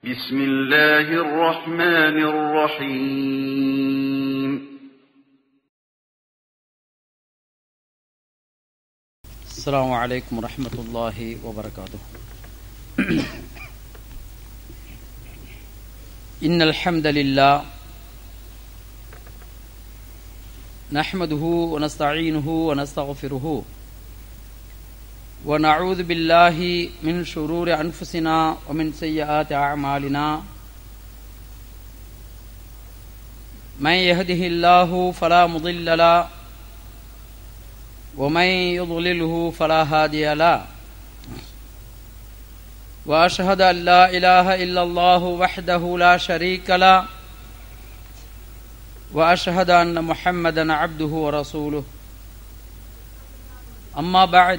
بسم الله الرحمن الرحيم السلام عليكم ورحمة الله وبركاته إن الحمد لله نحمده ونستعينه ونستغفره ونعوذ بالله من شرور أنفسنا ومن سيئات أعمالنا من يهده الله فلا مضل له ومن يضلله فلا هادي له واشهد ان لا اله الا الله وحده لا شريك له واشهد ان محمدا عبده ورسوله اما بعد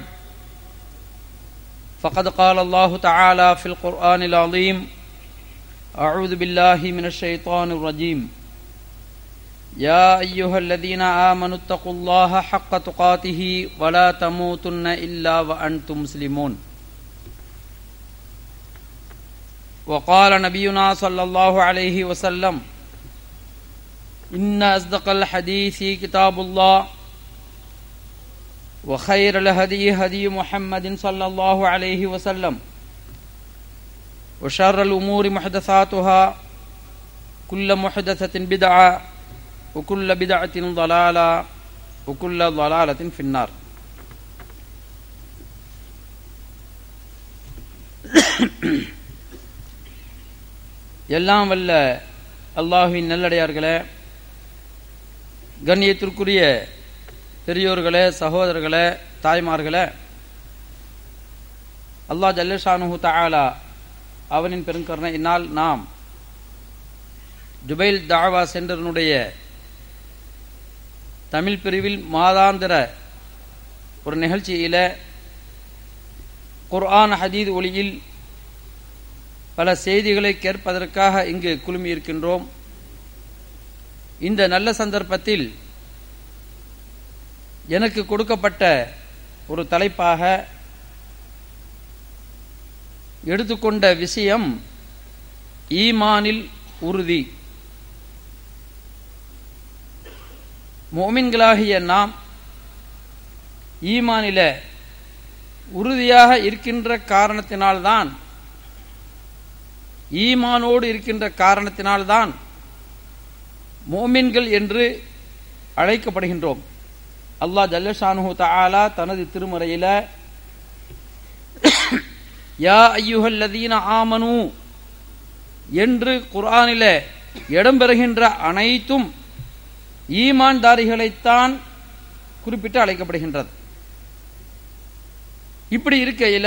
فقد قال الله تعالى في القران العظيم اعوذ بالله من الشيطان الرجيم يا أيها الذين آمنوا اتقوا الله حق تقاته ولا تموتن إلا وأنتم مسلمون وقال نبينا صلى الله عليه وسلم إن أصدق الحديث كتاب الله وخير الهدي هدي محمد صلى الله عليه وسلم وشر الأمور محدثاتها كل محدثة بدعة وكل بدعة ضلالة وكل ضلالة في النار எல்லாம் வல்ல அல்லாஹுவின் நல்லடையார்களே கண்ணியத்திற்குரிய பெரியோர்களே சகோதரர்களே தாய்மார்களே அல்லாஹ் ஜல்லஷானு தாலா அவனின் பெருங்கருணையினால் நாம் ஜுபைல் தாவா சென்டர்னுடைய தமிழ் பிரிவில் மாதாந்திர ஒரு நிகழ்ச்சியில குர்ஆன் ஹதீத் ஒளியில் பல செய்திகளை கேட்பதற்காக இங்கு குழுமி இருக்கின்றோம் இந்த நல்ல சந்தர்ப்பத்தில் எனக்கு கொடுக்கப்பட்ட ஒரு தலைப்பாக எடுத்துக்கொண்ட விஷயம் ஈமானில் உறுதி மோமின்களாகிய நாம் ஈமானில உறுதியாக இருக்கின்ற காரணத்தினால்தான் ஈமானோடு இருக்கின்ற காரணத்தினால்தான் மோமின்கள் என்று அழைக்கப்படுகின்றோம் அல்லாஹ் ஜல்லஷானு தாலா தனது திருமறையில யா ஐயுஹல்லதீன ஆமனு என்று குர்ஆனில இடம்பெறுகின்ற அனைத்தும் ஈமான்தாரிகளைத்தான் குறிப்பிட்டு அழைக்கப்படுகின்றது இப்படி இருக்கையில்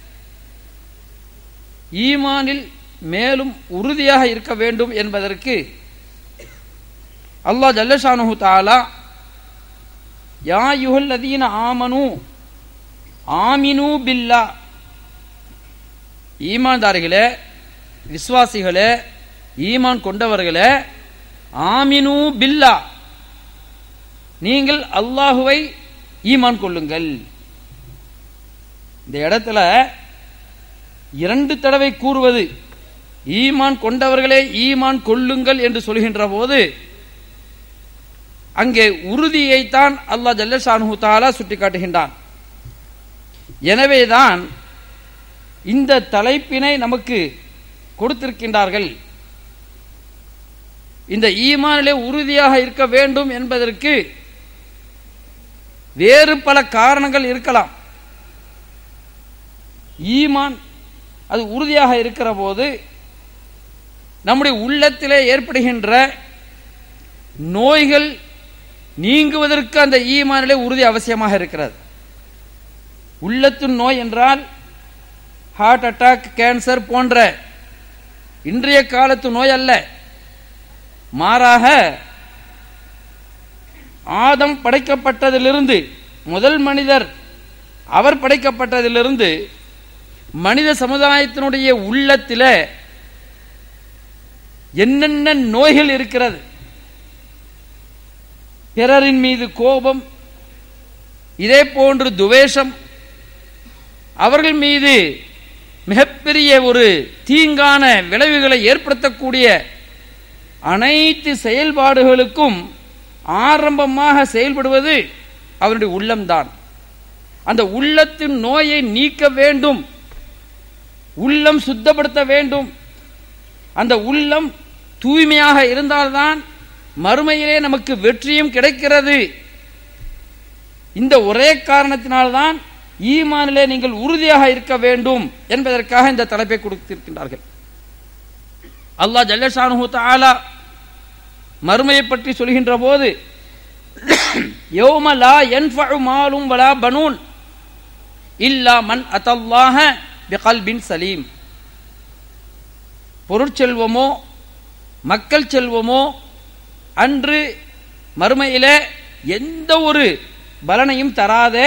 ஈமானில் மேலும் உறுதியாக இருக்க வேண்டும் என்பதற்கு அல்லாஹ் ஜல்லஷானு தாலா யா யுகல்லதீன ஆமனு ஆமினு பில்லா ஈமான்தாரிகளே விசுவாசிகளே ஈமான் கொண்டவர்களே ஆமினு பில்லா நீங்கள் அல்லாஹுவை ஈமான் கொள்ளுங்கள் இந்த இடத்துல இரண்டு தடவை கூறுவது ஈமான் கொண்டவர்களே ஈமான் கொள்ளுங்கள் என்று சொல்கின்ற போது அங்கே உறுதியைத்தான் அல்லாஹ் ஜல்லஷானு தாலா சுட்டிக்காட்டுகின்றான் எனவேதான் இந்த தலைப்பினை நமக்கு கொடுத்திருக்கின்றார்கள் இந்த ஈமானிலே உறுதியாக இருக்க வேண்டும் என்பதற்கு வேறு பல காரணங்கள் இருக்கலாம் ஈமான் அது உறுதியாக இருக்கிற போது நம்முடைய உள்ளத்திலே ஏற்படுகின்ற நோய்கள் நீங்குவதற்கு அந்த ஈமானிலே உறுதி அவசியமாக இருக்கிறது உள்ளத்தின் நோய் என்றால் ஹார்ட் அட்டாக் கேன்சர் போன்ற இன்றைய காலத்து நோய் அல்ல மாறாக ஆதம் படைக்கப்பட்டதிலிருந்து முதல் மனிதர் அவர் படைக்கப்பட்டதிலிருந்து மனித சமுதாயத்தினுடைய உள்ளத்தில் என்னென்ன நோய்கள் இருக்கிறது பிறரின் மீது கோபம் இதே போன்று துவேஷம் அவர்கள் மீது மிகப்பெரிய ஒரு தீங்கான விளைவுகளை ஏற்படுத்தக்கூடிய அனைத்து செயல்பாடுகளுக்கும் ஆரம்பமாக செயல்படுவது அவருடைய உள்ளம்தான் அந்த உள்ளத்தின் நோயை நீக்க வேண்டும் உள்ளம் சுத்தப்படுத்த வேண்டும் அந்த உள்ளம் தூய்மையாக இருந்தால்தான் மறுமையிலே நமக்கு வெற்றியும் கிடைக்கிறது இந்த ஒரே காரணத்தினால்தான் ஈமானிலே நீங்கள் உறுதியாக இருக்க வேண்டும் என்பதற்காக இந்த தலைப்பை கொடுத்திருக்கின்றார்கள் அல்லாஹ் ஜல்லஷானு தாலா மறுமையை பற்றி சொல்கின்ற போது யௌம லா யன்ஃபஉ மாலும் வலா பனூன் இல்லா மன் அதல்லாஹ பிகல்பின் சலீம் பொருட்செல்வமோ மக்கள் செல்வமோ அன்று மறுமையிலே எந்த ஒரு பலனையும் தராதே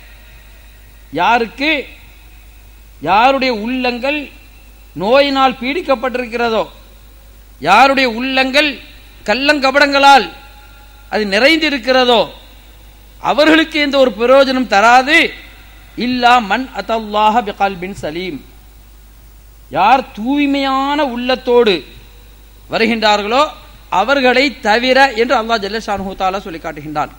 யாருக்கு யாருடைய உள்ளங்கள் நோயினால் பீடிக்கப்பட்டிருக்கிறதோ யாருடைய உள்ளங்கள் கள்ளங்கபடங்களால் அது நிறைந்திருக்கிறதோ அவர்களுக்கு எந்த ஒரு பிரயோஜனம் தராது இல்லா மன் அதல்லாஹ பிகல்பின் சலீம் யார் தூய்மையான உள்ளத்தோடு வருகின்றார்களோ அவர்களை தவிர என்று அல்லாஹ் ஜல்லஷானு தாலா சொல்லி காட்டுகின்றான்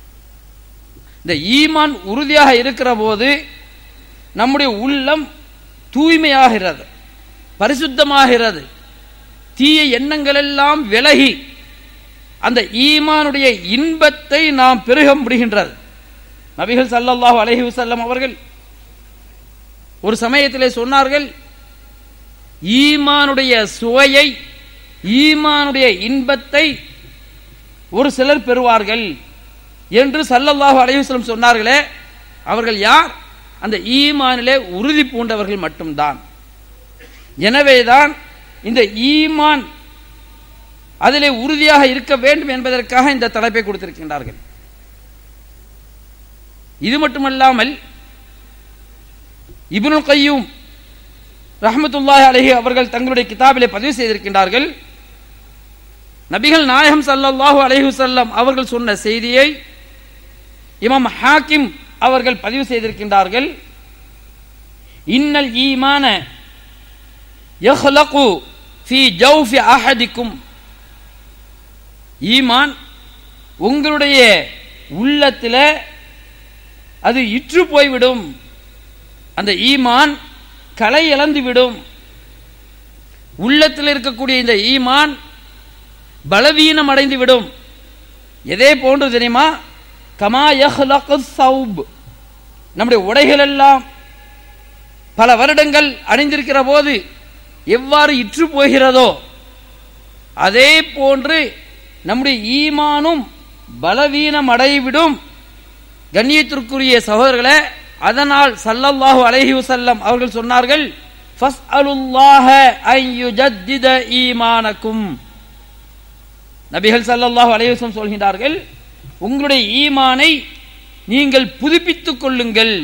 இந்த ஈமான் உறுதியாக இருக்கிற போது நம்முடைய உள்ளம் தூய்மையாகிறது பரிசுத்தமாகிறது தீய எண்ணங்கள் எல்லாம் விலகி அந்த ஈமானுடைய இன்பத்தை நாம் பெருக முடிகின்றது நபிகள் சல்லல்லாஹு அலைஹி வஸல்லம் அவர்கள் ஒரு சமயத்திலே சொன்னார்கள் ஈமானுடைய சுவையை ஈமானுடைய இன்பத்தை ஒரு சிலர் பெறுவார்கள் என்று சல்லல்லாஹு அலைஹி வஸல்லம் சொன்னார்களே அவர்கள் யார் அந்த ஈமானிலே உறுதி பூண்டவர்கள் மட்டும்தான் எனவேதான் இந்த ஈமான் அதிலே உறுதியாக இருக்க வேண்டும் என்பதற்காக இந்த தலைப்பை கொடுத்திருக்கின்றார்கள் இது மட்டுமல்லாமல் இப்னுல் கையூம் ரஹமத்துல்லாஹி அலைஹி அவர்கள் தங்களுடைய கிதாபிலே பதிவு செய்திருக்கின்றார்கள் நபிகள் நாயகம் சல்லல்லாஹு அலைஹி வஸல்லம் அவர்கள் சொன்ன செய்தியை இமாம் ஹாக்கிம் அவர்கள் பதிவு செய்திருக்கின்றார்கள் இன்னல் ஈமான யஹ்லகு ஃபி ஜௌஃபி அஹதிக்கும் ஈமான் உங்களுடைய உள்ளத்தில் அது இற்று போய்விடும் அந்த ஈமான் களை இழந்துவிடும் உள்ளத்தில் இருக்கக்கூடிய இந்த ஈமான் பலவீனம் அடைந்து விடும் எதே போன்று தெரியுமா கமா யஹ்லகு சௌப் நம்முடைய உடைகள் எல்லாம் பல வருடங்கள் அணிந்திருக்கிற போது எவ்வாறு இற்று போகிறதோ அதே போன்று நம்முடைய ஈமானும் பலவீனம் அடைவிடும் கண்ணியத்திற்குரிய சகோதரர்களே அதனால் சல்லல்லாஹு அலைஹி வஸல்லம் அவர்கள் சொன்னார்கள் ஃபஸ்அலுல்லாஹ அன் யுஜத்தித ஈமானக்கும் நபிகள் சல்லல்லாஹு அலைஹி வஸல்லம் சொல்கின்றார்கள் உங்களுடைய ஈமானை நீங்கள் புதுப்பித்துக் கொள்ளுங்கள்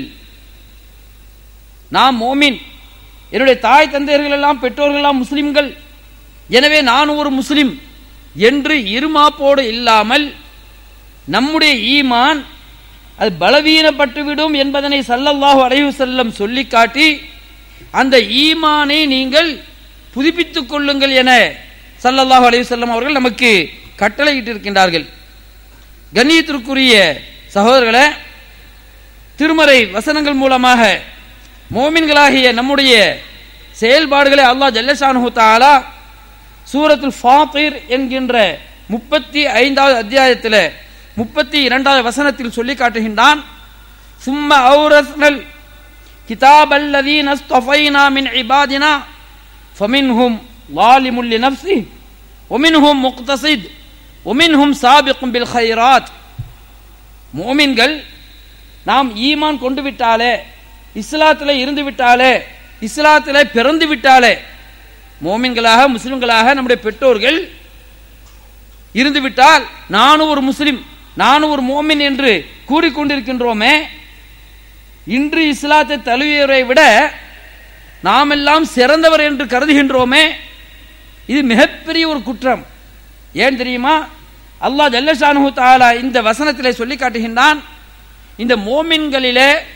நாம் மோமின் என்னுடைய தாய் தந்தையர்கள் எல்லாம் பெற்றோர்கள் எல்லாம் முஸ்லிம்கள் எனவே நான் ஒரு முஸ்லிம் என்று இருமாப்போடு இல்லாமல் நம்முடைய ஈமான் அது பலவீனப்பட்டுவிடும் என்பதனை சல்லல்லாஹு அலைஹி செல்லம் சொல்லி காட்டி அந்த ஈமானை நீங்கள் புதுப்பித்துக் கொள்ளுங்கள் என சல்லல்லாஹு அலைஹி செல்லம் அவர்கள் நமக்கு கட்டளையிட்டிருக்கின்றார்கள் கண்ணியத்திற்குரிய சகோதரர்களே திருமறை வசனங்கள் மூலமாக மோமின்களாகிய நம்முடைய செயல்பாடுகளை அல்லாஹ் ஜல்லஷானு தாலா சூரத்துல் ஃபாத்திர் என்கின்ற முப்பத்தி ஐந்தாவது அத்தியாயத்தில் முப்பத்தி இரண்டாவது வசனத்தில் சொல்லி காட்டுகின்றான் சும்ம அவுரஸ்னல் கிதாப் அல்லதீன் அஸ்தஃபைனா மின் இபாதினா ஃபமின்ஹும் லாலிமுல் லினஃப்ஸி ஒமின்ஹும் முக்தசித் ஒமின்ஹும் சாபிக்கும் பில் ஹைராத் மோமின்கள் நாம் ஈமான் கொண்டு விட்டாலே இஸ்லாத்தில் இருந்து விட்டாலே இஸ்லாத்தில் பிறந்து விட்டாலே மோமின்களாக முஸ்லிம்களாக நம்முடைய பெற்றோர்கள் இருந்து விட்டால் நானும் ஒரு முஸ்லிம் நானும் ஒரு மோமின் என்று கூறிக்கொண்டிருக்கின்றோமே இன்று இஸ்லாத்தை தழுவியவரை விட நாம் எல்லாம் சிறந்தவர் என்று கருதுகின்றோமே இது மிகப்பெரிய ஒரு குற்றம் ஏன் தெரியுமா அல்லாஹ் ஜல்லஷானு தாலா இந்த வசனத்திலே சொல்லி காட்டுகின்றான் இந்த மோமின்களிலே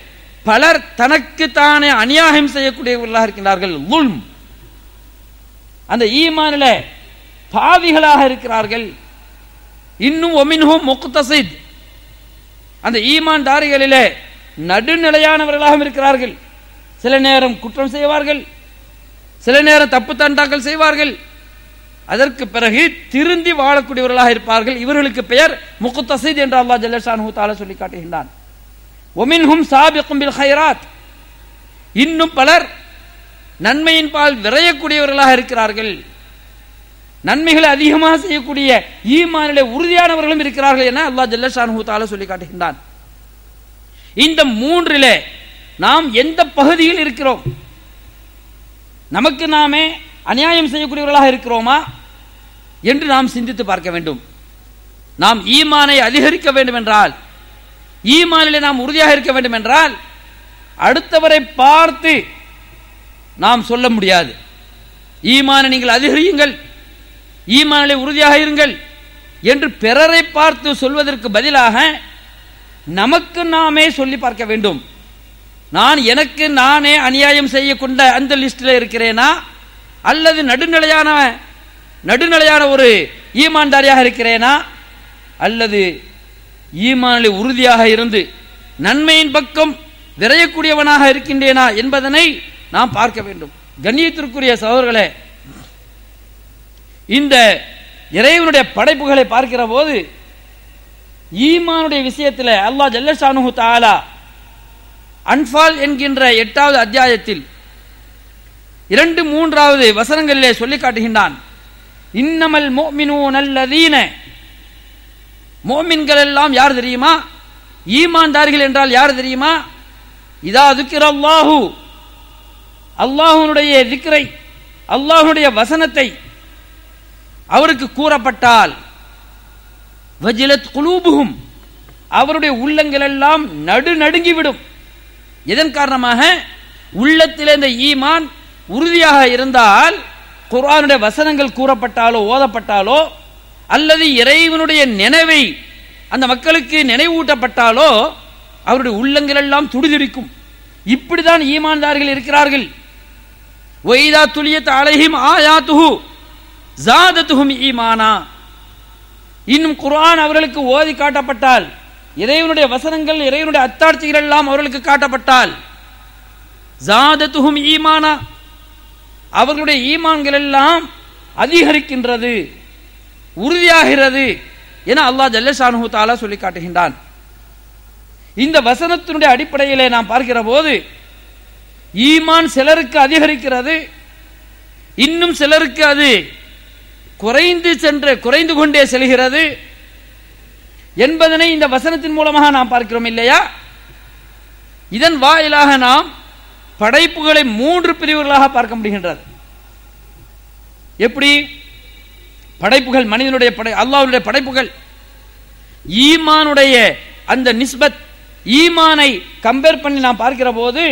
பலர் தனக்கு தானே அநியாயம் செய்யக்கூடியவர்களாக இருக்கின்றார்கள் லுல்ம் அந்த ஈமானில பாவிகளாக இருக்கிறார்கள் இன்னும் ஒமின்ஹும் முக்தசித் அந்த ஈமான் தாரிகளிலே நடுநிலையானவர்களாகவும் இருக்கிறார்கள் சில நேரம் குற்றம் செய்வார்கள் சில நேரம் தப்பு தண்டாக்கள் செய்வார்கள் அதற்கு பிறகு திருந்தி வாழக்கூடியவர்களாக இருப்பார்கள் இவர்களுக்கு பெயர் முகுத்தசீத் என்று அல்லாஹ் ஜல்லஷானு தாலா சொல்லி காட்டுகின்றான் ஒமின்ஹும் சாபிக்கும் பில் ஹைராத் இன்னும் பலர் நன்மையின் பால் விரையக்கூடியவர்களாக இருக்கிறார்கள் நன்மைகளை அதிகமாக செய்யக்கூடிய ஈமானிலே உறுதியானவர்களும் இருக்கிறார்கள் என அல்லாஹ் ஜல்லஷானு தாலா சொல்லி காட்டுகின்றான் இந்த மூன்றிலே நாம் எந்த பகுதியில் இருக்கிறோம் நமக்கு நாமே அநியாயம் செய்யக்கூடியவர்களாக இருக்கிறோமா என்று நாம் சிந்தித்து பார்க்க வேண்டும் நாம் ஈமானை அதிகரிக்க வேண்டும் என்றால் ஈமானிலே நாம் உறுதியாக இருக்க வேண்டும் என்றால் அடுத்தவரை பார்த்து நாம் சொல்ல முடியாது ஈமானை நீங்கள் அதிகரியுங்கள் ஈமானிலே உறுதியாக இருங்கள் என்று பிறரை பார்த்து சொல்வதற்கு பதிலாக நமக்கு நாமே சொல்லி பார்க்க வேண்டும் நான் எனக்கு நானே அநியாயம் செய்யக்கொண்ட அந்த லிஸ்டில் இருக்கிறேனா அல்லது நடுநிலையான நடுநிலையான ஒரு ஈமான்தாரியாக இருக்கிறேனா அல்லது ஈமானில் உறுதியாக இருந்து நன்மையின் பக்கம் விரையக்கூடியவனாக இருக்கின்றேனா என்பதனை நாம் பார்க்க வேண்டும் கண்ணியத்திற்குரிய சகோதரர்களே இந்த இறைவனுடைய படைப்புகளை பார்க்கிற போது ஈமானுடைய விஷயத்தில் அல்லாஹ் ஜல்லஷானு தாலா அன்பால் என்கின்ற எட்டாவது அத்தியாயத்தில் இரண்டு மூன்றாவது வசனங்களிலே சொல்லி காட்டுகின்றான் இன்னமல் மோமினூன் அல்லதீன மோமின்கள் எல்லாம் யார் தெரியுமா ஈமான்தார்கள் என்றால் யார் தெரியுமா இதா துக்கிற அல்லாஹு அல்லாஹுனுடைய திக்ரை அல்லாஹுடைய வசனத்தை அவருக்கு கூறப்பட்டால் வஜிலத் குலூபுகும் அவருடைய உள்ளங்கள் எல்லாம் நடு நடுங்கிவிடும் இதன் காரணமாக உள்ளத்தில் இந்த ஈமான் உறுதியாக இருந்தால் குர்ஆனுடைய வசனங்கள் கூறப்பட்டாலோ ஓதப்பட்டாலோ அல்லது இறைவனுடைய நினைவை அந்த மக்களுக்கு நினைவூட்டப்பட்டாலோ அவருடைய உள்ளங்கள் எல்லாம் துடிதுடிக்கும் இப்படிதான் ஈமான்தார்கள் இருக்கிறார்கள் ஒய்தா துளியத் அலைஹிம் ஆயாத்துஹு ஜாதத்துஹும் ஈமானா இன்னும் குர்ஆன் அவர்களுக்கு ஓதி காட்டப்பட்டால் இறைவனுடைய வசனங்கள் இறைவனுடைய அத்தாட்சிகள் எல்லாம் அவர்களுக்கு காட்டப்பட்டால் ஜாதத்துஹும் ஈமானா அவர்களுடைய ஈமான்கள் எல்லாம் அதிகரிக்கின்றது உறுதியாகிறது என அல்லாஹ் ஜல்லஷானு தாலா சொல்லி காட்டுகின்றான் இந்த வசனத்தினுடைய அடிப்படையிலே நாம் பார்க்கிற போது ஈமான் சிலருக்கு அதிகரிக்கிறது இன்னும் சிலருக்கு அது குறைந்து சென்று குறைந்து கொண்டே செல்கிறது என்பதனை இந்த வசனத்தின் மூலமாக நாம் பார்க்கிறோம் இல்லையா இதன் வாயிலாக நாம் படைப்புகளை மூன்று பிரிவுகளாக பார்க்க முடிகின்றது எப்படி படைப்புகள் மனிதனுடைய படை அல்லாஹ்வுடைய படைப்புகள் ஈமானுடைய அந்த நிஸ்பத் ஈமானை கம்பேர் பண்ணி நாம் பார்க்கிற போது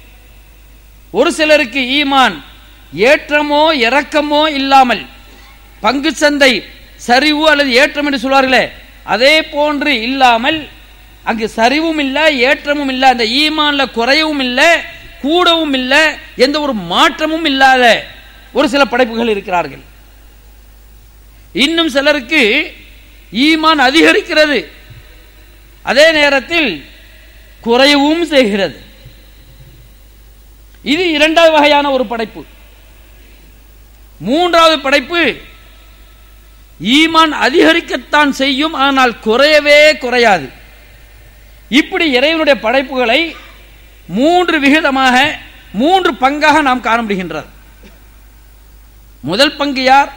ஒரு சிலருக்கு ஈமான் ஏற்றமோ இறக்கமோ இல்லாமல் பங்கு சந்தை சரிவு அல்லது ஏற்றம் என்று சொல்வார்களே அதே போன்று இல்லாமல் அங்கு சரிவும் இல்லை ஏற்றமும் இல்லை அந்த ஈமான்ல குறையவும் இல்லை கூடவும் இல்லை எந்த ஒரு மாற்றமும் இல்லாத ஒரு சில படைப்புகள் இருக்கிறார்கள் இன்னும் சிலருக்கு ஈமான் அதிகரிக்கிறது அதே நேரத்தில் குறையவும் செய்கிறது இது இரண்டாவது வகையான ஒரு படைப்பு மூன்றாவது படைப்பு ஈமான் அதிகரிக்கத்தான் செய்யும் ஆனால் குறையவே குறையாது இப்படி இறைவனுடைய படைப்புகளை மூன்று விகிதமாக மூன்று பங்காக நாம் காண முடிகின்றது முதல் பங்கு யார்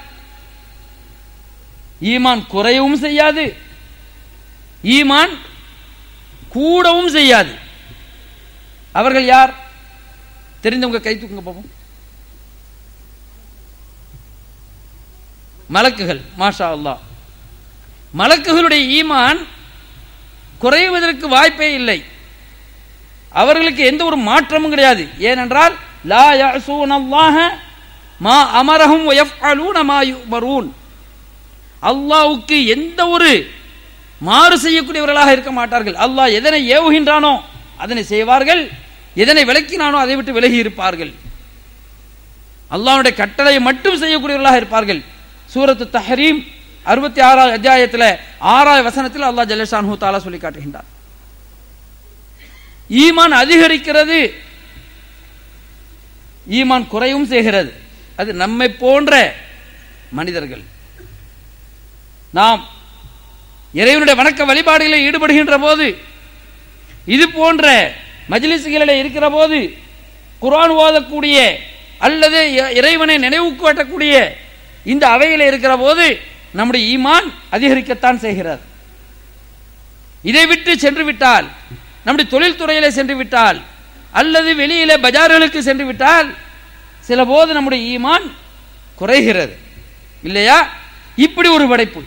ஈமான் குறையவும் செய்யாது ஈமான் கூடவும் செய்யாது அவர்கள் யார் தெரிந்தவங்க கை தூக்குங்க பாப்போம் மலக்குகள் மாஷா அல்லாஹ் மலக்குகளுடைய ஈமான் குறைவதற்கு வாய்ப்பே இல்லை அவர்களுக்கு எந்த ஒரு மாற்றமும் கிடையாது ஏனென்றால் லா யஸூன அல்லாஹ மா அமரஹும் வயஃஅலூன மா யுமரூன் அல்லாஹ்வுக்கு எந்த ஒரு மாறு செய்யக்கூடியவர்களாக இருக்க மாட்டார்கள் அல்லாஹ் எதனை ஏவுகின்றானோ அதனை செய்வார்கள் எதனை விளக்கினானோ அதை விட்டு விலகி இருப்பார்கள் அல்லாஹ்வுடைய கட்டளையை மட்டும் செய்யக்கூடியவர்களாக இருப்பார்கள் சூரத்து தஹரீம் அறுபத்தி ஆறாவது அத்தியாயத்தில் ஆறாவது வசனத்தில் அல்லாஹ் ஜல்லஷான்ஹு தாலா சொல்லி காட்டுகின்றார் ஈமான் அதிகரிக்கிறது ஈமான் குறையும் செய்கிறது அது நம்மை போன்ற மனிதர்கள் நாம் இறைவனுடைய வணக்க வழிபாடுகளில் ஈடுபடுகின்ற போது இது போன்ற மஜ்லிஸ்களில் இருக்கிற போது குர்ஆன் ஓதக்கூடிய அல்லது இ- இறைவனை நினைவுக்கு காட்டக்கூடிய இந்த அவையில் இருக்கிற போது நம்முடைய ஈமான் அதிகரிக்கத்தான் செய்கிறது இதை விட்டு சென்று விட்டால் நம்முடைய தொழில்துறையிலே சென்று விட்டால் அல்லது வெளியிலே பஜார்களுக்கு சென்று விட்டால் சில போது நம்முடைய ஈமான் குறைகிறது இல்லையா இப்படி ஒரு படைப்பு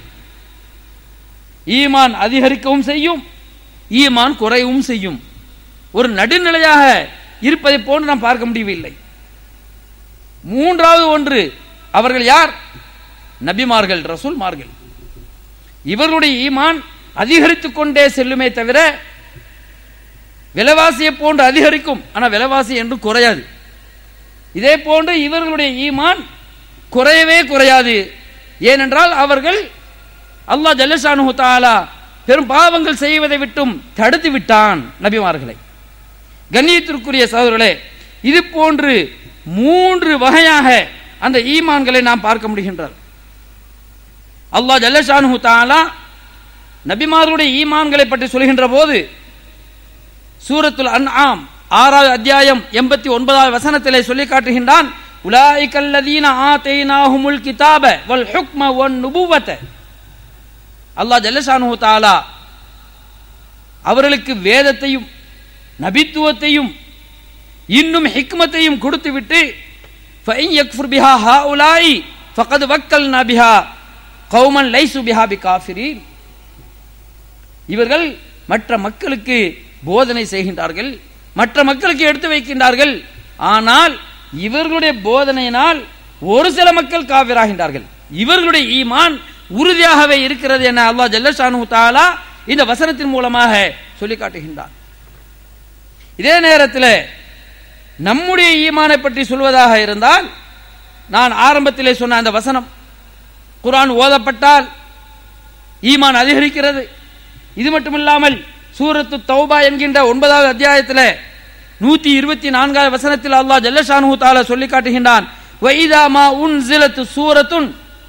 ஈமான் அதிகரிக்கவும் செய்யும் ஈமான் குறையவும் செய்யும் ஒரு நடுநிலையாக இருப்பதை போன்று நாம் பார்க்க முடியவில்லை மூன்றாவது ஒன்று அவர்கள் யார் நபிமார்கள் ரசூல்மார்கள் இவர்களுடைய ஈமான் அதிகரித்துக் கொண்டே செல்லுமே தவிர விலைவாசியை போன்று அதிகரிக்கும் ஆனால் விலைவாசி என்று குறையாது இதே போன்று இவர்களுடைய ஈமான் குறையவே குறையாது ஏனென்றால் அவர்கள் அல்லாஹ் ஜல்லஷானு தாலா பெரும் பாவங்கள் செய்வதை விட்டும் தடுத்து விட்டான் நபிமார்களை கண்ணியத்திற்குரிய சகோதரர்களே இது போன்று மூன்று வகையாக அந்த ஈமான்களை நாம் பார்க்க முடிகின்றது அல்லாஹ் ஜல்லஷானு தாலா நபிமார்களுடைய ஈமான்களை பற்றி சொல்கின்ற போது சூரத்துல் அன்ஆம் ஆறாவது அத்தியாயம் எண்பத்தி ஒன்பதாவது வசனத்திலே சொல்லி காட்டுகின்றான் உலாய்கல்லதீன ஆதைனாஹுமுல் கிதாப வல் ஹுக்ம வன் நுபுவத அல்லாஹ் ஜல்லஷானு தாலா அவர்களுக்கு வேதத்தையும் நபித்துவத்தையும் இன்னும் ஹிக்மத்தையும் கொடுத்துவிட்டு فَإِنْ يَكْفُرْ بِهَا هَؤُلَاءِ فَقَدْ وَكَّلْنَا بِهَا قَوْمًا لَيْسُوا بِهَا بِكَافِرِينَ இவர்கள் மற்ற மக்களுக்கு போதனை செய்கின்றார்கள் மற்ற மக்களுக்கு எடுத்து வைக்கின்றார்கள் ஆனால் இவர்களுடைய போதனையினால் ஒரு சில மக்கள் காவிராகின்றார்கள் இவர்களுடைய ஈமான் உறுதியாகவே இருக்கிறது என அல்லாஹ் ஜல்லஷானு தாலா இந்த வசனத்தின் மூலமாக சொல்லி காட்டுகின்றார் இதே நேரத்தில் நம்முடைய ஈமானை பற்றி சொல்வதாக இருந்தால் நான் ஆரம்பத்திலே சொன்ன அந்த வசனம் குர்ஆன் ஓதப்பட்டால் ஈமான் அதிகரிக்கிறது இது மட்டுமில்லாமல் சூரத்து தௌபா என்கின்ற ஒன்பதாவது அத்தியாயத்தில் நூத்தி இருபத்தி நான்காவது வசனத்தில் அல்லாஹ் ஜல்லஷானு தாலா சொல்லி காட்டுகின்றான் வைதா மா உன்சிலத்து சூரத்துன்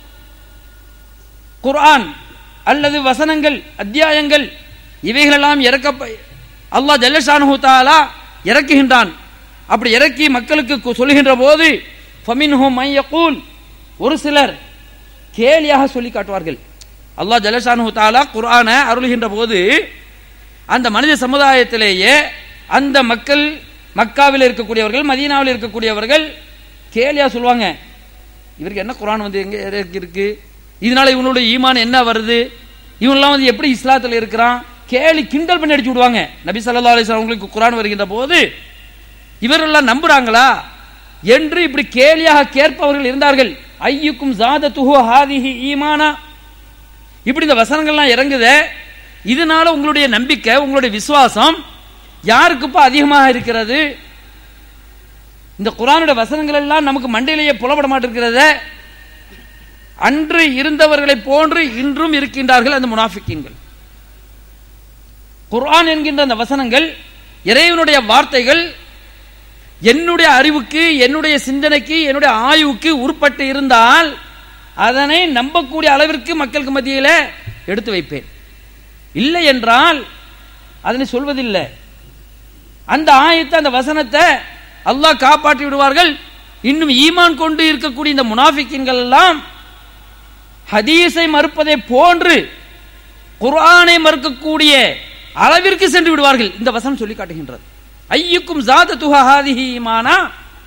குர்ஆன் அல்லது வசனங்கள் அத்தியாயங்கள் இவைகளெல்லாம் இறக்க அல்லாஹ் ஜல்லஷானு தாலா இறக்குகின்றான் அப்படி இறக்கி மக்களுக்கு கு- சொல்லுகின்ற போது ஃபமின்ஹும் மை யகூல் ஒரு சிலர் கேலியாக சொல்லி காட்டுவார்கள் அல்லாஹ் ஜல்லஷானு தாலா குர்ஆனை அருளுகின்ற போது அந்த மனித சமுதாயத்திலேயே அந்த மக்கள் மக்காவில் இருக்கக்கூடியவர்கள் மதீனாவில் இருக்கக்கூடியவர்கள் கேலியா சொல்லுவாங்க இவருக்கு என்ன குர்ஆன் வந்து எங்க இறக்கி இருக்கு இதனால இவனுடைய ஈமான் என்ன வருது இவன்லாம் வந்து எப்படி இஸ்லாத்தில் இருக்கிறான் கேலி கிண்டல் பண்ணி அடிச்சு விடுவாங்க நபி ஸல்லல்லாஹு அலைஹி வஸல்லம் அவங்களுக்கு குர்ஆன் வருகின்ற போது இவரெல்லாம் நம்புறாங்களா என்று இப்படி கேலியாக கேட்பவர்கள் இருந்தார்கள் ஐயுக்கும் ஜாதத்துஹு ஹாதிஹி ஈமானா இப்படி இந்த வசனங்கள்லாம் இறங்குதே இதனால உங்களுடைய நம்பிக்கை உங்களுடைய விசுவாசம் யாருக்குப்பா அதிகமாக இருக்கிறது இந்த குர்ஆனுடைய வசனங்கள் எல்லாம் நமக்கு மண்டையிலேயே புலப்பட மாட்டிருக்கிறதே அன்று இருந்தவர்களை போன்று இன்றும் இருக்கின்றார்கள் அந்த முனாஃபிக்கீன்கள் குர்ஆன் என்கின்ற அந்த வசனங்கள் இறைவனுடைய வார்த்தைகள் என்னுடைய அறிவுக்கு என்னுடைய சிந்தனைக்கு என்னுடைய ஆய்வுக்கு உட்பட்டு இருந்தால் அதனை நம்பக்கூடிய அளவிற்கு மக்களுக்கு மத்தியில எடுத்து வைப்பேன் இல்லை என்றால் அதனை சொல்வதில்லை அந்த ஆயத்தை அந்த வசனத்தை அல்லாஹ் காப்பாற்றி விடுவார்கள் இன்னும் ஈமான் கொண்டு இருக்கக்கூடிய இந்த முனாஃபிக்கின்கள் எல்லாம் ஹதீஸை மறுப்பதை போன்று குர்ஆனை மறுக்கக்கூடிய அளவிற்கு சென்று விடுவார்கள் இந்த வசனம் சொல்லி காட்டுகின்றது ஐயுக்கும் ஜாத துஹாதிஹி ஈமானா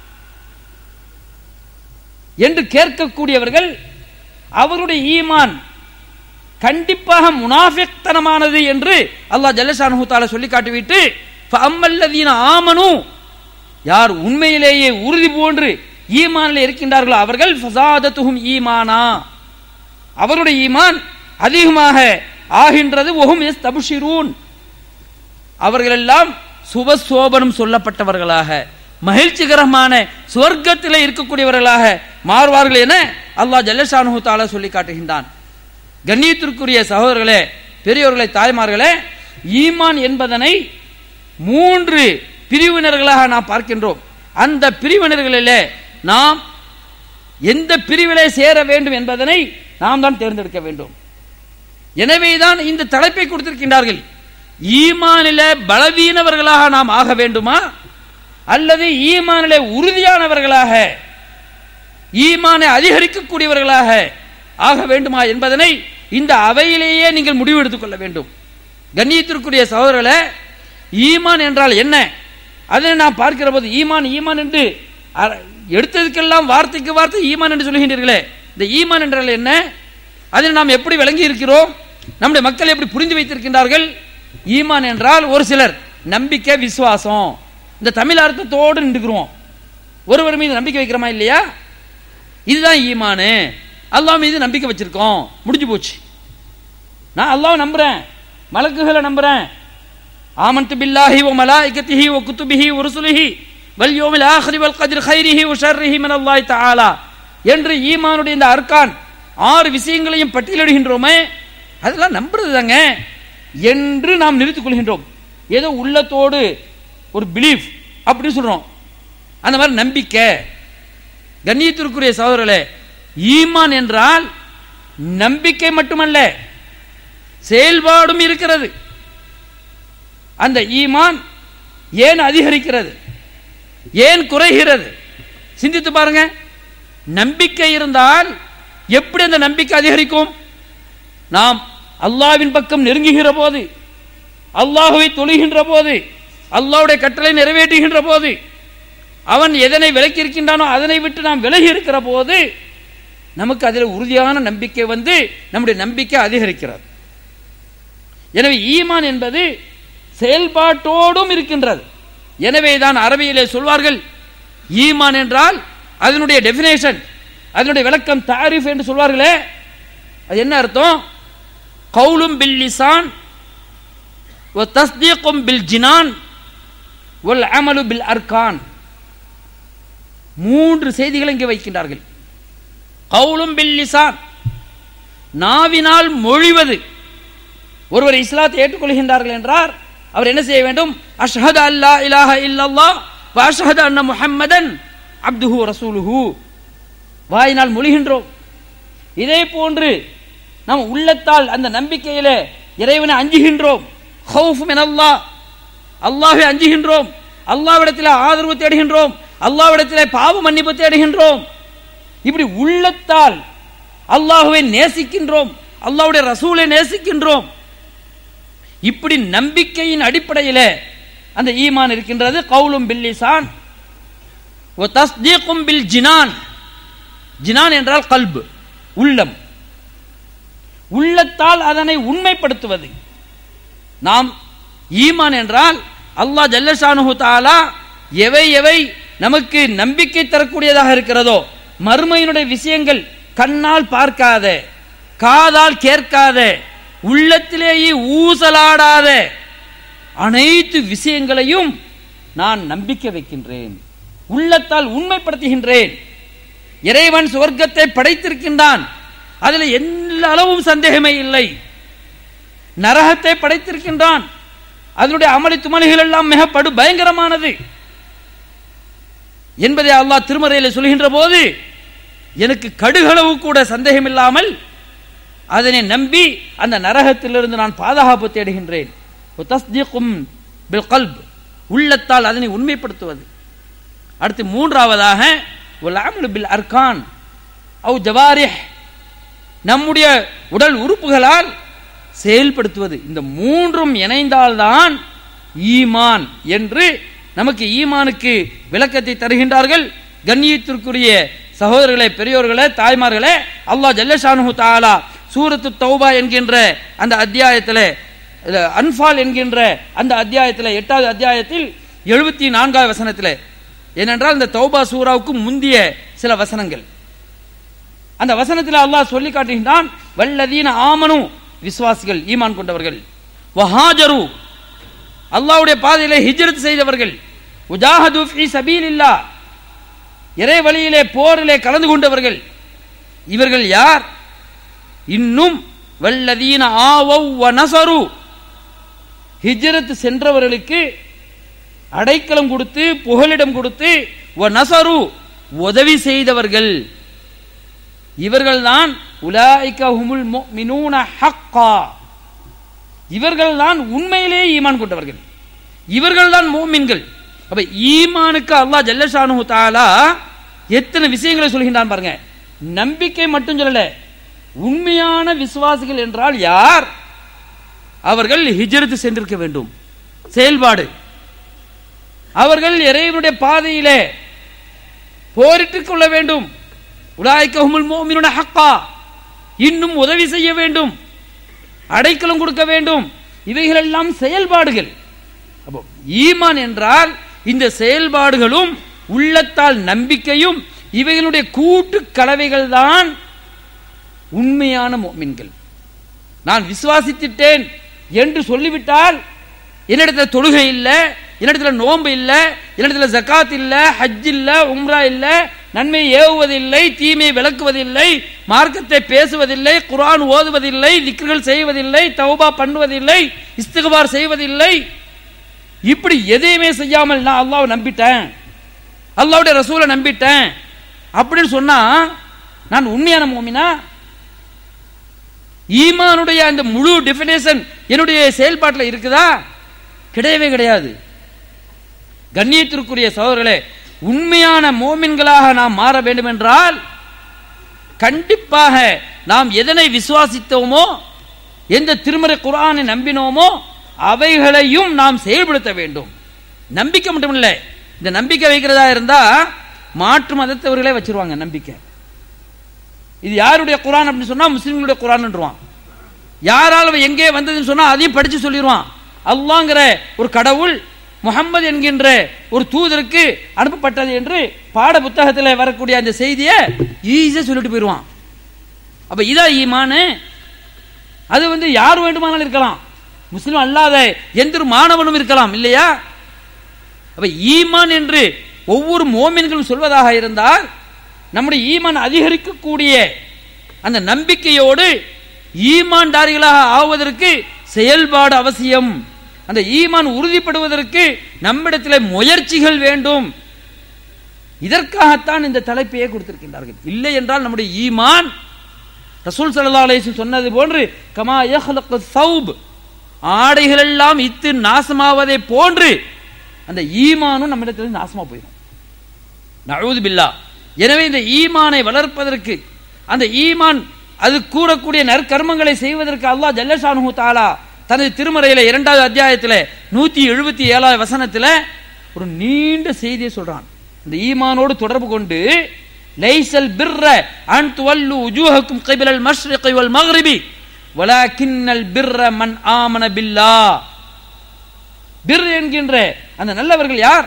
என்று கேட்கக்கூடியவர்கள் அவருடைய ஈமான் கண்டிப்பாக முனாஃபிக்தனமானது என்று அல்லாஹ் ஜல்லஷானு தாலா சொல்லி காட்டிவிட்டு அம்மல்லதீன ஆமனு யார் உண்மையிலேயே உறுதி போன்று ஈமானில் இருக்கின்றார்களோ அவர்கள் ஃபசாதத்துஹும் ஈமானா அவருடைய ஈமான் அதிகமாக ஆகின்றது ஒஹும் எஸ் தபுஷிரூன் அவர்கள் எல்லாம் சுபசோபனம் சொல்லப்பட்டவர்களாக மகிழ்ச்சிகரமான சுவர்க்கத்தில் இருக்கக்கூடியவர்களாக மாறுவார்கள் என அல்லாஹ் ஜல்லஷானு தாலா சொல்லி காட்டுகின்றான் கண்ணியத்திற்குரிய சகோதரர்களே பெரியோர்களே தாய்மார்களே ஈமான் என்பதனை மூன்று பிரிவினர்களாக நாம் பார்க்கின்றோம் அந்த பிரிவினர்களிலே நாம் எந்த பிரிவிலே சேர வேண்டும் என்பதனை நாம் தான் தேர்ந்தெடுக்க வேண்டும் எனவேதான் இந்த தலைப்பை கொடுத்திருக்கின்றார்கள் ஈமானில பலவீனவர்களாக நாம் ஆக வேண்டுமா அல்லது ஈமானில உறுதியானவர்களாக ஈமானை அதிகரிக்கக்கூடியவர்களாக ஆக வேண்டுமா என்பதனை இந்த அவையிலேயே நீங்கள் முடிவு எடுத்துக் கொள்ள வேண்டும் கண்ணியத்திற்குரிய சகோதரர்களே ஈமான் என்றால் என்ன அதனை நாம் பார்க்கிற போது ஈமான் ஈமான் என்று அ- எடுத்ததுக்கெல்லாம் வார்த்தைக்கு வார்த்தை ஈமான் என்று சொல்கின்றீர்களே இந்த ஈமான் என்றால் என்ன அதில் நாம் எப்படி விளங்கி இருக்கிறோம் நம்முடைய மக்கள் எப்படி புரிந்து வைத்திருக்கின்றார்கள் ஈமான் என்றால் ஒரு சிலர் நம்பிக்கை விசுவாசம் இந்த தமிழ் அர்த்தத்தோடு நின்றுக்கிறோம் ஒருவர் மீது நம்பிக்கை வைக்கிறோமா இல்லையா இதுதான் ஈமானு அல்லாஹ் மீது நம்பிக்கை வச்சிருக்கோம் முடிஞ்சு போச்சு நான் அல்லாஹ் நம்புறேன் மலக்குகளை நம்புறேன் ஆமன்து பில்லாஹி வ மலாயிகத்திஹி வ குத்துபிஹி வ ருசுலிஹி வல் யௌமில் ஆഖിരി வல் கத்ர் கைரிஹி வ ஷர்ரிஹி மின் அல்லாஹ் தஆலா என்று ஈமானுடைய இந்த அர்கான் ஆறு விஷயங்களையும் பட்டியலிடுகின்றோமே அதெல்லாம் நம்புறது தாங்க என்று நாம் நிறுத்திக் கொள்கின்றோம் ஏதோ உள்ளத்தோடு ஒரு பிலீஃப் அப்படின்னு சொல்றோம் அந்த மாதிரி நம்பிக்கை கண்ணியத்திற்குரிய சகோதரர்களே ஈமான் என்றால் நம்பிக்கை மட்டுமல்ல செயல்பாடும் இருக்கிறது அந்த ஈமான் ஏன் அதிகரிக்கிறது ஏன் குறைகிறது சிந்தித்து பாருங்க நம்பிக்கை இருந்தால் எப்படி அந்த நம்பிக்கை அதிகரிக்கும் நாம் அல்லாவின் பக்கம் நெருங்குகிற போது அல்லாஹுவை தொழுகின்ற போது அல்லாஹ்வுடைய கட்டளை நிறைவேற்றுகின்ற போது அவன் எதனை விலக்கி இருக்கின்றானோ அதனை விட்டு நாம் விலகி இருக்கிற போது நமக்கு அதில் உறுதியான நம்பிக்கை வந்து நம்முடைய நம்பிக்கை அதிகரிக்கிறது எனவே ஈமான் என்பது செயல்பாட்டோடும் இருக்கின்றது எனவே தான் அரபியிலே சொல்வார்கள் ஈமான் என்றால் அதனுடைய டெபினேஷன் அதனுடைய விளக்கம் தாரிஃப் என்று சொல்வார்களே அது என்ன அர்த்தம் கவுலும் பில் லிசான் வ தஸ்தீக்கும் பில் ஜினான் வல் அமலு பில் அர்கான் மூன்று செய்திகளை இங்கே வைக்கின்றார்கள் கவுலும் பில் லிசான் நாவினால் மொழிவது ஒருவர் இஸ்லாத்தை ஏற்றுக்கொள்கின்றார்கள் என்றார் அவர் என்ன செய்ய வேண்டும் அஷ்ஹது அல்லா இலாஹ இல்லல்லாஹ் வ அஷ்ஹது அன்ன முஹம்மதன் அப்துஹு ரசூலுஹு வாயினால் மொழிகின்றோம் இதே போன்று நாம் உள்ளத்தால் அந்த நம்பிக்கையிலே இறைவனை அஞ்சுகின்றோம் ஹவுஃப் மின் அல்லாஹ் அல்லாஹ்வை அஞ்சுகின்றோம் அல்லாஹ்விடத்தில் ஆதரவு தேடுகின்றோம் அல்லாஹ்விடத்தில் பாவ மன்னிப்பு தேடுகின்றோம் இப்படி உள்ளத்தால் அல்லாஹ்வை நேசிக்கின்றோம் அல்லாஹ்வுடைய ரசூலை நேசிக்கின்றோம் இப்படி நம்பிக்கையின் அடிப்படையில் அந்த ஈமான் இருக்கின்றது கவுலும் பில்லிசான் ஒ தஸ்தீக்கும் பில் ஜினான் ஜினான் என்றால் கல்பு உள்ளம் உள்ளத்தால் அதனை உண்மைப்படுத்துவது நாம் ஈமான் என்றால் அல்லாஹ் ஜல்லஷானு தாலா எவை எவை நமக்கு நம்பிக்கை தரக்கூடியதாக இருக்கிறதோ மறுமையினுடைய விஷயங்கள் கண்ணால் பார்க்காத காதால் கேட்காத உள்ளத்திலேயே ஊசலாடாத அனைத்து விஷயங்களையும் நான் நம்பிக்கை வைக்கின்றேன் உள்ளத்தால் உண்மைப்படுத்துகின்றேன் இறைவன் சுவர்க்கத்தை படைத்திருக்கின்றான் அதில் எந்த அளவும் சந்தேகமே இல்லை நரகத்தை படைத்திருக்கின்றான் அதனுடைய அமளி துமலிகள் எல்லாம் மிக படு பயங்கரமானது என்பதை அல்லாஹ் திருமறையில் சொல்கின்ற போது எனக்கு கடுகளவு கூட சந்தேகம் இல்லாமல் அதனை நம்பி அந்த நரகத்திலிருந்து நான் பாதுகாப்பு தேடுகின்றேன் தஸ்தீக்கும் பில் கல்ப் உள்ளத்தால் அதனை உண்மைப்படுத்துவது அடுத்து மூன்றாவதாக அமலு பில் அர்கான் அவு ஜவாரிஹ் நம்முடைய உடல் உறுப்புகளால் செயல்படுத்துவது இந்த மூன்றும் இணைந்தால்தான் ஈமான் என்று நமக்கு ஈமானுக்கு விளக்கத்தை தருகின்றார்கள் கண்ணியத்திற்குரிய சகோதரர்களே பெரியோர்களே தாய்மார்களே அல்லாஹ் ஜல்லஷானு தாலா சூரத்து தௌபா என்கின்ற அந்த அத்தியாயத்தில் அன்பால் என்கின்ற அந்த அத்தியாயத்தில் எட்டாவது அத்தியாயத்தில் எழுபத்தி நான்காவது வசனத்தில் ஏனென்றால் இந்த தௌபா சூராவுக்கு முந்திய சில வசனங்கள் அந்த வசனத்தில் அல்லாஹ் சொல்லி காட்டுகின்றான் வல்லதீன ஆமனு விசுவாசிகள் ஈமான் கொண்டவர்கள் வஹாஜரு அல்லாஹ்வுடைய பாதையிலே ஹிஜ்ரத் செய்தவர்கள் உஜாஹது ஃபீ சபீலில்லா இறை வழியிலே போரிலே கலந்து கொண்டவர்கள் இவர்கள் யார் இன்னும் வல்லதீன ஆவவ் வ நசரு ஹிஜ்ரத் சென்றவர்களுக்கு அடைக்கலம் கொடுத்து புகலிடம் கொடுத்து வ நசரு உதவி செய்தவர்கள் இவர்கள்தான் உலாய்க ஹுமுல் முஃமினூன ஹக்கா இவர்கள்தான் உண்மையிலே ஈமான் கொண்டவர்கள் இவர்கள்தான் மூமின்கள் அப்ப ஈமானுக்கு அல்லாஹ் ஜல்லஷானு தாலா எத்தனை விஷயங்களை சொல்கின்றான் பாருங்க நம்பிக்கை மட்டும் சொல்லல உண்மையான விசுவாசிகள் என்றால் யார் அவர்கள் ஹிஜ்ரத் சென்றிருக்க வேண்டும் செயல்பாடு அவர்கள் இறைவனுடைய பாதையிலே போரிட்டுக் கொள்ள வேண்டும் உலாய்க்கஹுமுல் மோமினுட ஹக்கா இன்னும் உதவி செய்ய வேண்டும் அடைக்கலம் கொடுக்க வேண்டும் இவைகள் எல்லாம் செயல்பாடுகள் அப்போ ஈமான் என்றால் இந்த செயல்பாடுகளும் உள்ளத்தால் நம்பிக்கையும் இவைகளுடைய கூட்டு கலவைகள் தான் உண்மையான மோமின்கள் நான் விசுவாசித்திட்டேன் என்று சொல்லிவிட்டால் என்னிடத்துல தொழுகை இல்லை என்னிடத்துல நோன்பு இல்லை என்னிடத்துல ஜக்காத் இல்லை ஹஜ் இல்லை உம்ரா இல்லை நன்மை ஏவுவதில்லை தீமையை விளக்குவதில்லை மார்க்கத்தை பேசுவதில்லை குர்ஆன் ஓதுவதில்லை திக்ர்கள் செய்வதில்லை தௌபா பண்ணுவதில்லை இஸ்திகபார் செய்வதில்லை இப்படி எதையுமே செய்யாமல் நான் அல்லாஹ்வை நம்பிட்டேன் அல்லாஹ்வுடைய ரசூலை நம்பிட்டேன் அப்படின்னு சொன்னா நான் உண்மையான மோமினா ஈமானுடைய அந்த முழு டெபினேஷன் என்னுடைய செயல்பாட்டில் இருக்குதா கிடையவே கிடையாது கண்ணியத்திற்குரிய சகோதரர்களே உண்மையான மோமின்களாக நாம் மாற வேண்டும் என்றால் கண்டிப்பாக நாம் எதனை விசுவாசித்தோமோ எந்த திருமறை குர்ஆனை நம்பினோமோ அவைகளையும் நாம் செயல்படுத்த வேண்டும் நம்பிக்கை மட்டும் இல்லை இந்த நம்பிக்கை வைக்கிறதா இருந்தா மாற்று மதத்தவர்களே வச்சிருவாங்க நம்பிக்கை இது யாருடைய குரான் அப்படின்னு சொன்னா முஸ்லிம்களுடைய குரான்ன்றுவான் யாரால் அவன் எங்கே வந்ததுன்னு சொன்னா அதையும் படிச்சு சொல்லிடுவான் அல்லாங்கிற ஒரு கடவுள் முகம்மது என்கின்ற ஒரு தூதருக்கு அனுப்பப்பட்டது என்று பாட புத்தகத்தில் வரக்கூடிய அந்த செய்தியை ஈஸியா சொல்லிட்டு போயிடுவான் அப்ப இதா ஈமானு அது வந்து யார் வேண்டுமானாலும் இருக்கலாம் முஸ்லிம் அல்லாத எந்த ஒரு மாணவனும் இருக்கலாம் இல்லையா அப்ப ஈமான் என்று ஒவ்வொரு மோமின்களும் சொல்வதாக இருந்தால் நம்முடைய ஈமான் அதிகரிக்கக்கூடிய அந்த நம்பிக்கையோடு ஈமான்தாரிகளாக ஆவதற்கு செயல்பாடு அவசியம் அந்த ஈமான் உறுதிப்படுவதற்கு நம்மிடத்தில் முயற்சிகள் வேண்டும் இதற்காகத்தான் இந்த தலைப்பையே கொடுத்திருக்கின்றார்கள் இல்லை என்றால் நம்முடைய ஈமான் ரசூல் சல்லா அலைஹி சொன்னது போன்று கமா யஹ்லகு சௌப் ஆடைகள் எல்லாம் இத்து நாசமாவதை போன்று அந்த ஈமானும் நம்மிடத்தில் நாசமா போயிடும் நழுது பில்லா எனவே இந்த ஈமானை வளர்ப்பதற்கு அந்த ஈமான் அது கூறக்கூடிய நற்கர்மங்களை செய்வதற்கு அல்லாஹ் ஜல்லஷானு தாலா தனது திருமறையில இரண்டாவது அத்தியாயத்தில் நூத்தி எழுபத்தி ஏழாவது வசனத்தில் ஒரு நீண்ட செய்தியை சொல்றான் இந்த ஈமானோடு தொடர்பு கொண்டு லைசல் பிர்ர அன் துவல்லு உஜூஹக்கும் கைபிலல் மஷ்ரிகி வல் மக்ரிபி வலாக்கின்னல் பிர்ர மன் ஆமன பில்லா பிர் என்கின்ற அந்த நல்லவர்கள் யார்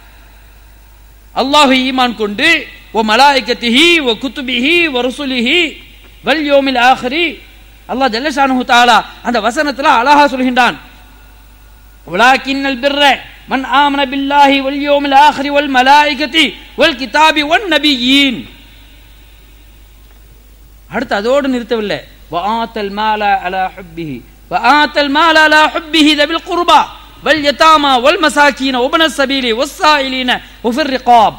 அல்லாஹு ஈமான் கொண்டு ஓ மலாய்கத்திஹி ஓ குத்துபிஹி ஓ ருசுலிஹி வல் யோமில் ஆஹரி அல்லாஹ் ஜல்லஷானு தாலா அந்த வசனத்துல அழகா சொல்கின்றான் வலாக்கின்னல் பிர்ர மன் ஆமன பில்லாஹி வல் யோமில் ஆஹரி வல் மலாய்கத்தி வல் கிதாபி வன் நபியீன் அடுத்து அதோடு நிறுத்தவில்லை வஆத்தல் மால அலா ஹுப்பிஹி வஆத்தல் மால அலா ஹுப்பிஹி தபில் குர்பா வல் யதாமா வல் மசாக்கீன உபன சபீலி வஸ்ஸாயிலீன உஃபிர் ரிகாப்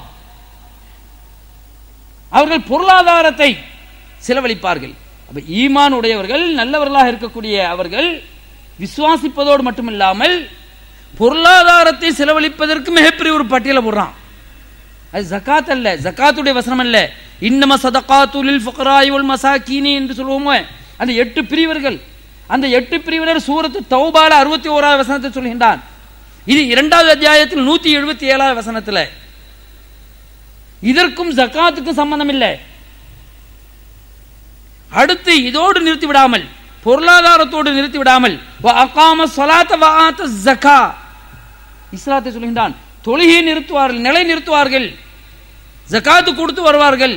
அவர்கள் பொருளாதாரத்தை செலவழிப்பார்கள் அப்ப ஈமான் உடையவர்கள் நல்லவர்களாக இருக்கக்கூடிய அவர்கள் விசுவாசிப்பதோடு மட்டுமில்லாமல் பொருளாதாரத்தை செலவழிப்பதற்கு மிகப்பெரிய ஒரு பட்டியலை போடுறான் அது ஜக்காத் அல்ல ஜக்காத்துடைய வசனம் அல்ல இன்னம சதகாத்து லில் ஃபுகராய் வல் மசாக்கீனி என்று சொல்லுவோமோ அந்த எட்டு பிரிவர்கள் அந்த எட்டு பிரிவினர் சூரத்து தௌபால அறுபத்தி ஓராவது வசனத்தை சொல்கின்றான் இது இரண்டாவது அத்தியாயத்தில் நூத்தி எழுபத்தி ஏழாவது வசனத்துல இதற்கும் ஜக்காத்துக்கும் சம்பந்தம் இல்லை அடுத்து இதோடு நிறுத்தி விடாமல் பொருளாதாரத்தோடு நிறுத்தி விடாமல் அகாம சொலாத்த வாத்த ஜக்கா இஸ்லாத்தை சொல்கின்றான் தொழுகையை நிறுத்துவார்கள் நிலை நிறுத்துவார்கள் ஜக்காத்து கொடுத்து வருவார்கள்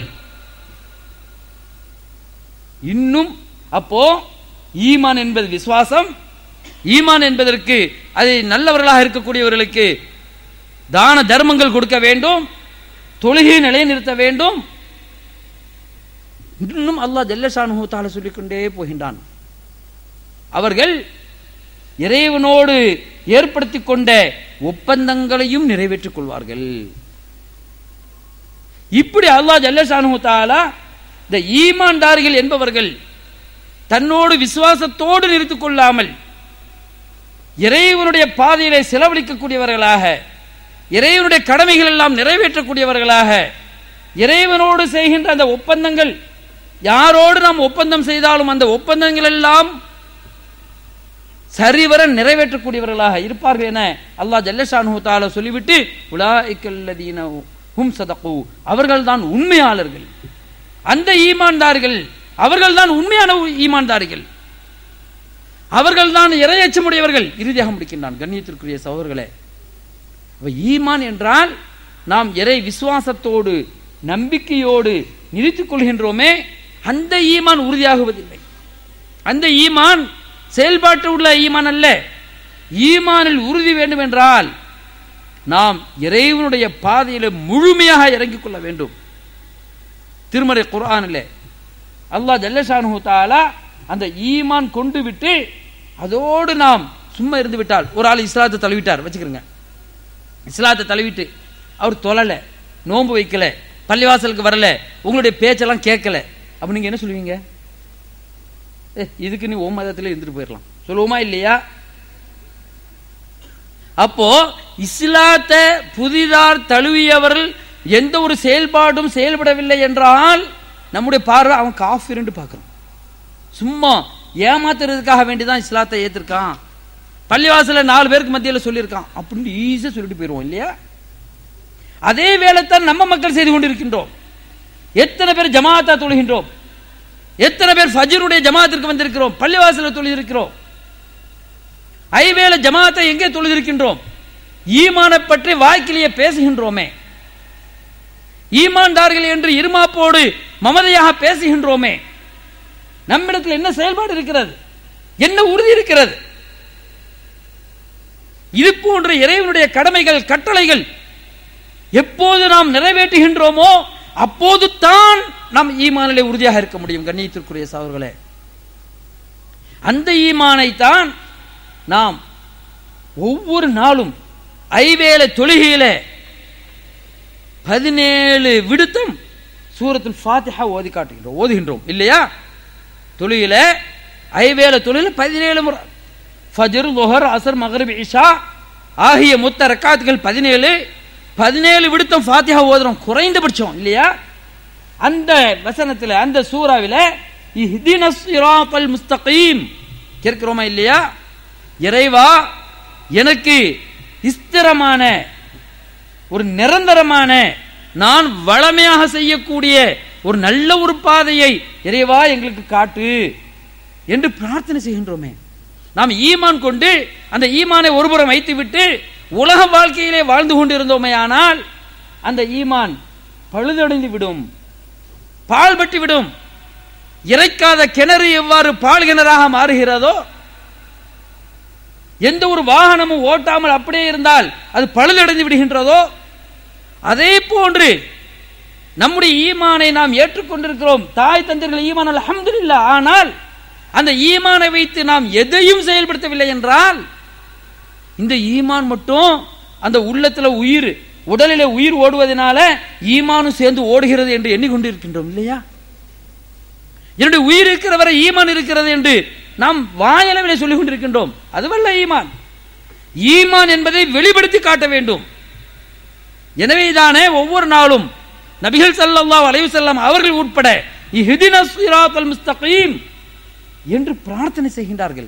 இன்னும் அப்போ ஈமான் என்பது விசுவாசம் ஈமான் என்பதற்கு அது நல்லவர்களாக இருக்கக்கூடியவர்களுக்கு தான தர்மங்கள் கொடுக்க வேண்டும் தொழுகையை நிலைநிறுத்த வேண்டும் இன்னும் அல்லாஹ் ஜல்லஷானு தால சொல்லிக்கொண்டே போகின்றான் அவர்கள் இறைவனோடு ஏற்படுத்திக் கொண்ட ஒப்பந்தங்களையும் நிறைவேற்றிக் கொள்வார்கள் இப்படி அல்லாஹ் ஜல்லஷானு தாலா இந்த ஈமான்தார்கள் என்பவர்கள் தன்னோடு விசுவாசத்தோடு நிறுத்திக் கொள்ளாமல் இறைவனுடைய பாதையிலே செலவழிக்கக்கூடியவர்களாக இறைவனுடைய கடமைகள் எல்லாம் நிறைவேற்றக்கூடியவர்களாக இறைவனோடு செய்கின்ற அந்த ஒப்பந்தங்கள் யாரோடு நாம் ஒப்பந்தம் செய்தாலும் அந்த ஒப்பந்தங்கள் எல்லாம் சரிவர நிறைவேற்றக்கூடியவர்களாக இருப்பார்கள் என அல்லாஹ் ஜல்லஷானு தால சொல்லிவிட்டு உலாய்க்கல்லதீன ஹும் சதகு அவர்கள் தான் உண்மையாளர்கள் அந்த ஈமான்தார்கள் அவர்கள் தான் உண்மையான ஈமான்தார்கள் அவர்கள் தான் இரையச்சமுடையவர்கள் இறுதியாக முடிக்கின்றான் கண்ணியத்திற்குரிய சகோதரர்களே அப்ப ஈமான் என்றால் நாம் இறை விசுவாசத்தோடு நம்பிக்கையோடு நிறுத்திக் கொள்கின்றோமே அந்த ஈமான் உறுதியாகுவதில்லை அந்த ஈமான் செயல்பாட்டு உள்ள ஈமான் அல்ல ஈமானில் உறுதி வேண்டும் என்றால் நாம் இறைவனுடைய பாதையில முழுமையாக இறங்கிக் கொள்ள வேண்டும் திருமறை குர்ஆனில் அல்லாஹ் ஜல்லஷானு தாலா அந்த ஈமான் கொண்டு விட்டு அதோடு நாம் சும்மா இருந்து விட்டால் ஒரு ஆள் இஸ்லாத்தை தழுவிட்டார் வச்சுக்கிறோங்க இஸ்லாத்தை தழுவிட்டு அவர் தொழலை நோன்பு வைக்கல பள்ளிவாசலுக்கு வரல உங்களுடைய பேச்செல்லாம் கேட்கல அப்ப நீங்க என்ன சொல்லுவீங்க ஏ இதுக்கு நீ ஓம் மதத்தில் இருந்துட்டு போயிடலாம் சொல்லுவோமா இல்லையா அப்போ இஸ்லாத்தை புதிதார் தழுவியவர்கள் எந்த ஒரு செயல்பாடும் செயல்படவில்லை என்றால் நம்முடைய பார்வை அவன் காஃபிரண்டு பார்க்கறான் சும்மா ஏமாத்துறதுக்காக வேண்டிதான் இஸ்லாத்தை ஏத்திருக்கான் பள்ளிவாசல நாலு பேருக்கு மத்தியில் சொல்லியிருக்கான் அப்படின்னு ஈஸியா சொல்லிட்டு போயிடுவோம் இல்லையா அதே வேலைத்தான் நம்ம மக்கள் செய்து கொண்டிருக்கின்றோம் எத்தனை பேர் ஜமாத்தா தொழுகின்றோம் எத்தனை பேர் ஃபஜ்ருடைய ஜமாத்திற்கு வந்திருக்கிறோம் பள்ளிவாசல தொழுதிருக்கிறோம் ஐவேளை ஜமாத்தை எங்கே தொழுதிருக்கின்றோம் ஈமானை பற்றி வாய்க்கிலேயே பேசுகின்றோமே ஈமான்தார்கள் என்று இருமாப்போடு மமதையாக பேசுகின்றோமே நம்மிடத்தில் என்ன செயல்பாடு இருக்கிறது என்ன உறுதி இருக்கிறது இது போன்ற இறைவனுடைய கடமைகள் கட்டளைகள் எப்போது நாம் நிறைவேற்றுகின்றோமோ அப்போது தான் நாம் ஈமானிலே உறுதியாக இருக்க முடியும் கண்ணியத்திற்குரிய சவர்களே அந்த ஈமானை தான் நாம் ஒவ்வொரு நாளும் ஐவேளை தொழுகையில பதினேழு விடுத்தம் சூரத்தில் ஃபாத்திஹா ஓதி காட்டுகின்றோம் ஓதுகின்றோம் இல்லையா தொழுகையில ஐவேளை தொழுகையில பதினேழு முறை ஃபஜர் லுஹர் அசர் மகரிப் இஷா ஆகிய மொத்த ரக்காத்துகள் பதினேழு பதினேழு விடுத்தம் ஃபாத்திஹா ஓதுறோம் குறைந்தபட்சம் இல்லையா அந்த வசனத்தில் அந்த சூறாவில் இஹ்தின சிராத்தல் முஸ்தகீம் கேட்கிறோமா இல்லையா இறைவா எனக்கு ஸ்திரமான ஒரு நிரந்தரமான நான் வளமையாக செய்யக்கூடிய ஒரு நல்ல ஒரு பாதையை இறைவா எங்களுக்கு காட்டு என்று பிரார்த்தனை செய்கின்றோமே நாம் ஈமான் கொண்டு அந்த ஈமானை ஒருபுறம் வைத்துவிட்டு உலக வாழ்க்கையிலே வாழ்ந்து கொண்டிருந்தோமே ஆனால் அந்த ஈமான் பழுதடைந்து விடும் பால் பட்டு விடும் இறைக்காத கிணறு எவ்வாறு பால் கிணறாக மாறுகிறதோ எந்த ஒரு வாகனமும் ஓட்டாமல் அப்படியே இருந்தால் அது பழுதடைந்து விடுகின்றதோ அதே போன்று நம்முடைய ஈமானை நாம் ஏற்றுக்கொண்டிருக்கிறோம் தாய் தந்தர்கள் ஈமான் அல்ஹம்துலில்லா ஆனால் அந்த ஈமானை வைத்து நாம் எதையும் செயல்படுத்தவில்லை என்றால் இந்த ஈமான் மட்டும் அந்த உள்ளத்துல உயிர் உடலில உயிர் ஓடுவதனால ஈமானும் சேர்ந்து ஓடுகிறது என்று எண்ணிக்கொண்டிருக்கின்றோம் இல்லையா என்னுடைய உயிர் இருக்கிற வரை ஈமான் இருக்கிறது என்று நாம் வாயளவிலே சொல்லிக் கொண்டிருக்கின்றோம் அதுவல்ல ஈமான் ஈமான் என்பதை வெளிப்படுத்தி காட்ட வேண்டும் எனவேதானே ஒவ்வொரு நாளும் நபிகள் ஸல்லல்லாஹு அலைஹி வஸல்லம் அவர்கள் உட்பட இஹ்தின ஸிராத்தல் முஸ்தகீம் என்று பிரார்த்தனை செய்கின்றார்கள்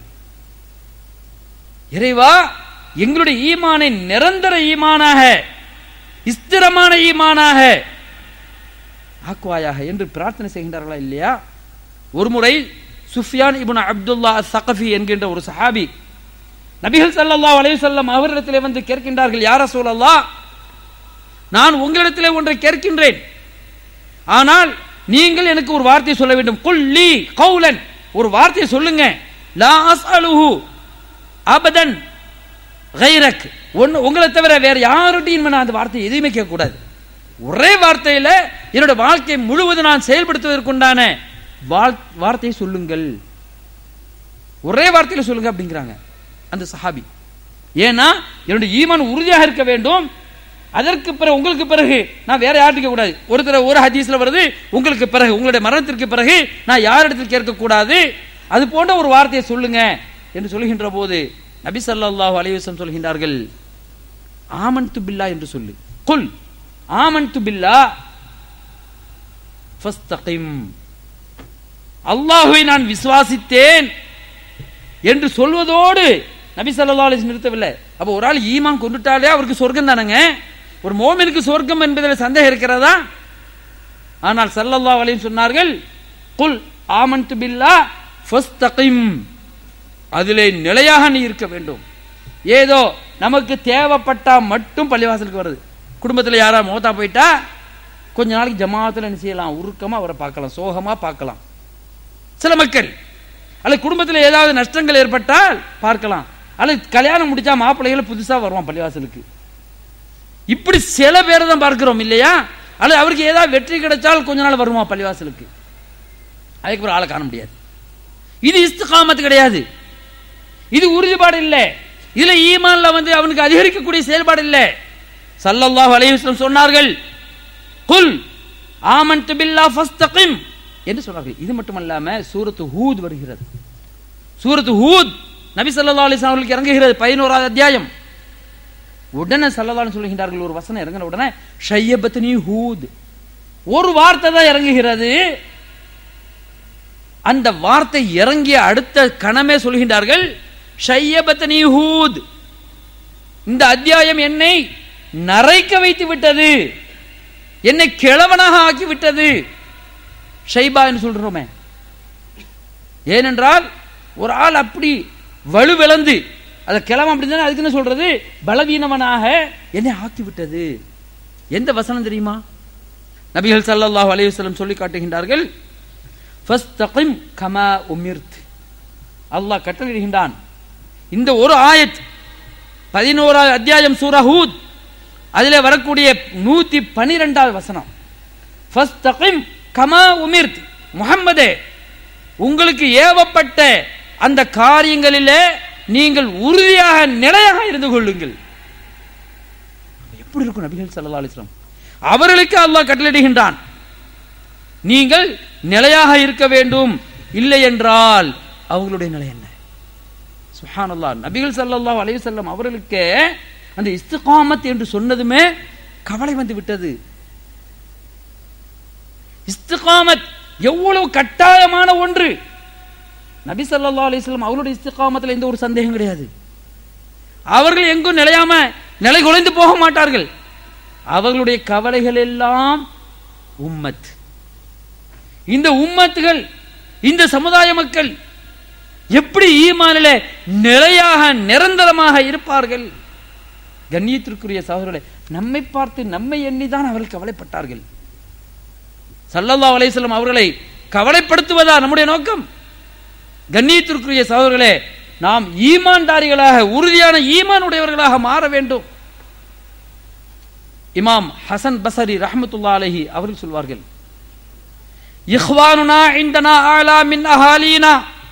இறைவா எங்களுடைய ஈமானை நிரந்தர ஈமானாக ஸ்திரமான ஈமானாக ஆக்குவாயாக என்று பிரார்த்தனை செய்கின்றார்களா இல்லையா ஒருமுறை சுஃபியான் இப்னு அப்துல்லா சகஃபி என்கின்ற ஒரு சஹாபி நபிகள் ஸல்லல்லாஹு அலைஹி வஸல்லம் அவரிடத்திலே வந்து கேட்கின்றார்கள் யார ரசூலல்லாஹ் நான் உங்களிடத்திலே ஒன்றை கேட்கின்றேன் ஆனால் நீங்கள் எனக்கு ஒரு வார்த்தை சொல்ல வேண்டும் குல்லி கௌலன் ஒரு வார்த்தை சொல்லுங்க லா அஸ்அலுஹு அபதன் கைரக் ஒன்னு உங்களை தவிர வேற யாருடையும் நான் அந்த வார்த்தை எதுவுமே கேட்கக்கூடாது ஒரே வார்த்தையில என்னோட வாழ்க்கை முழுவதும் நான் செயல்படுத்துவதற்குண்டான வாழ்- வார்த்தையை சொல்லுங்கள் ஒரே வார்த்தையில சொல்லுங்க அப்படிங்கிறாங்க அந்த சஹாபி ஏன்னா என்னுடைய ஈமான் உறுதியாக இருக்க வேண்டும் அதற்கு பிறகு உங்களுக்கு பிறகு நான் வேற யார்கிட்ட கூடாது ஒரு தடவை ஒரு ஹதீஸ்ல வருது உங்களுக்கு பிறகு உங்களுடைய மரணத்திற்கு பிறகு நான் யாரிடத்தில் கேட்க கூடாது அது போன்ற ஒரு வார்த்தையை சொல்லுங்க என்று சொல்கின்ற போது நபி ஸல்லல்லாஹு அலைஹி வஸல்லம் சொல்கின்றார்கள் ஆமன்து பில்லா என்று சொல்லு குல் ஆமன்து பில்லா ஃபஸ்தகிம் அல்லாஹுவை நான் விசுவாசித்தேன் என்று சொல்வதோடு நபி ஸல்லல்லாஹு அலைஹி வஸல்லம் நிறுத்தவில்லை அப்ப ஒரு ஆள் ஈமான் கொண்டுட்டாலே அவருக்கு சொர்க்கம் தானங்க ஒரு மோமினுக்கு சொர்க்கம் என்பதில் சந்தேகம் இருக்கிறதா ஆனால் ஸல்லல்லாஹு அலைஹி வஸல்லம் சொன்னார்கள் குல் ஆமன்து பில்லா ஃபஸ்தகிம் அதிலே நிலையாக நீ இருக்க வேண்டும் ஏதோ நமக்கு தேவைப்பட்டா மட்டும் பள்ளிவாசலுக்கு வருது குடும்பத்தில் யாரா மோத்தா போயிட்டா கொஞ்ச நாளைக்கு ஜமாத்துல என்ன செய்யலாம் உருக்கமா அவரை பார்க்கலாம் சோகமா பார்க்கலாம் சில மக்கள் அல்லது குடும்பத்தில் ஏதாவது நஷ்டங்கள் ஏற்பட்டால் பார்க்கலாம் அல்லது கல்யாணம் முடிச்சா மாப்பிள்ளைகள் புதுசா வருவான் பள்ளிவாசலுக்கு இப்படி சில பேரை தான் பார்க்கிறோம் இல்லையா அல்லது அவருக்கு ஏதாவது வெற்றி கிடைச்சால் கொஞ்ச நாள் வருவான் பள்ளிவாசலுக்கு அதுக்கப்புறம் ஆளை காண முடியாது இது இஸ்திகாமத்து கிடையாது இது உறுதிப்பாடு இல்லை இதுல ஈமான்ல வந்து அவனுக்கு அதிகரிக்கக்கூடிய செயல்பாடு இல்லை சல்லல்லாஹு அலைஹி வஸல்லம் சொன்னார்கள் குல் ஆமன்து பில்லாஹ் ஃபஸ்தகிம் என்று சொன்னார்கள் இது மட்டுமல்லாம சூரத்து ஹூத் வருகிறது சூரத்து ஹூத் நபி ஸல்லல்லாஹு அலைஹி வஸல்லம் அவர்களுக்கு இறங்குகிறது பதினோராவது அத்தியாயம் உடனே சல்லல்லாஹு சொல்லுகின்றார்கள் ஒரு வசனம் இறங்கின உடனே ஷையபத்னி ஹூத் ஒரு வார்த்தை தான் இறங்குகிறது அந்த வார்த்தை இறங்கிய அடுத்த கணமே சொல்கின்றார்கள் ஷையபத்னி ஹூத் இந்த அத்தியாயம் என்னை நரைக்க வைத்து விட்டது என்னை கிழவனாக ஆக்கி விட்டது ஷைபா என்று சொல்றோமே ஏனென்றால் ஒரு ஆள் அப்படி வலுவிழந்து அதை கிழவன் அப்படின்னு அதுக்கு என்ன சொல்றது பலவீனவனாக என்னை ஆக்கி விட்டது எந்த வசனம் தெரியுமா நபிகள் ஸல்லல்லாஹு அலைஹி வஸல்லம் சொல்லி காட்டுகின்றார்கள் ஃபஸ்தகிம் கமா உமிர்த் அல்லாஹ் கட்டளையிடுகின்றான் இந்த ஒரு ஆயத் பதினோராவது அத்தியாயம் சூரா ஹூத் அதிலே வரக்கூடிய நூத்தி பனிரெண்டாவது வசனம் ஃபஸ்தகிம் கமா உமிர்த் முஹம்மதே உங்களுக்கு ஏவப்பட்ட அந்த காரியங்களிலே நீங்கள் உறுதியாக நிலையாக இருந்து கொள்ளுங்கள் எப்படி இருக்கும் நபிகள் ஸல்லல்லாஹு அலைஹி வஸல்லம் அவர்களுக்கு அல்லாஹ் கட்டளையிடுகின்றான் நீங்கள் நிலையாக இருக்க வேண்டும் இல்லை என்றால் அவங்களுடைய நிலை என்ன சுஹானல்லாஹ் நபிகள் ஸல்லல்லாஹு அலைஹி வஸல்லம் அவர்களுக்கு அந்த இஸ்திகாமத் என்று சொன்னதுமே கவலை வந்து விட்டது இஸ்திகாமத் எவ்வளவு கட்டாயமான ஒன்று நபி ஸல்லல்லாஹு அலைஹி வஸல்லம் அவருடைய இஸ்திகாமத்தில் எந்த ஒரு சந்தேகம் கிடையாது அவர்கள் எங்கும் நிலையாம நிலை குலைந்து போக மாட்டார்கள் அவர்களுடைய கவலைகள் எல்லாம் உம்மத் இந்த உம்மத்துகள் இந்த சமுதாய மக்கள் எப்படி ஈமானிலே நிலையாக நிரந்தரமாக இருப்பார்கள் கண்ணியத்திற்குரிய சகோதரர்களே நம்மை பார்த்து நம்மை எண்ணிதான் அவர்கள் கவலைப்பட்டார்கள் சல்லல்லாஹு அலைஹி வஸல்லம் அவர்களை கவலைப்படுத்துவதா நம்முடைய நோக்கம் கண்ணியத்திற்குரிய சகோதரர்களே நாம் ஈமான்தாரிகளாக உறுதியான ஈமான் உடையவர்களாக மாற வேண்டும் இமாம் ஹசன் பசரி ரஹ்மத்துல்லா அலைஹி அவர்கள் சொல்வார்கள் இஹ்வானுனா இந்தனா ஆலா மின் அஹாலீனா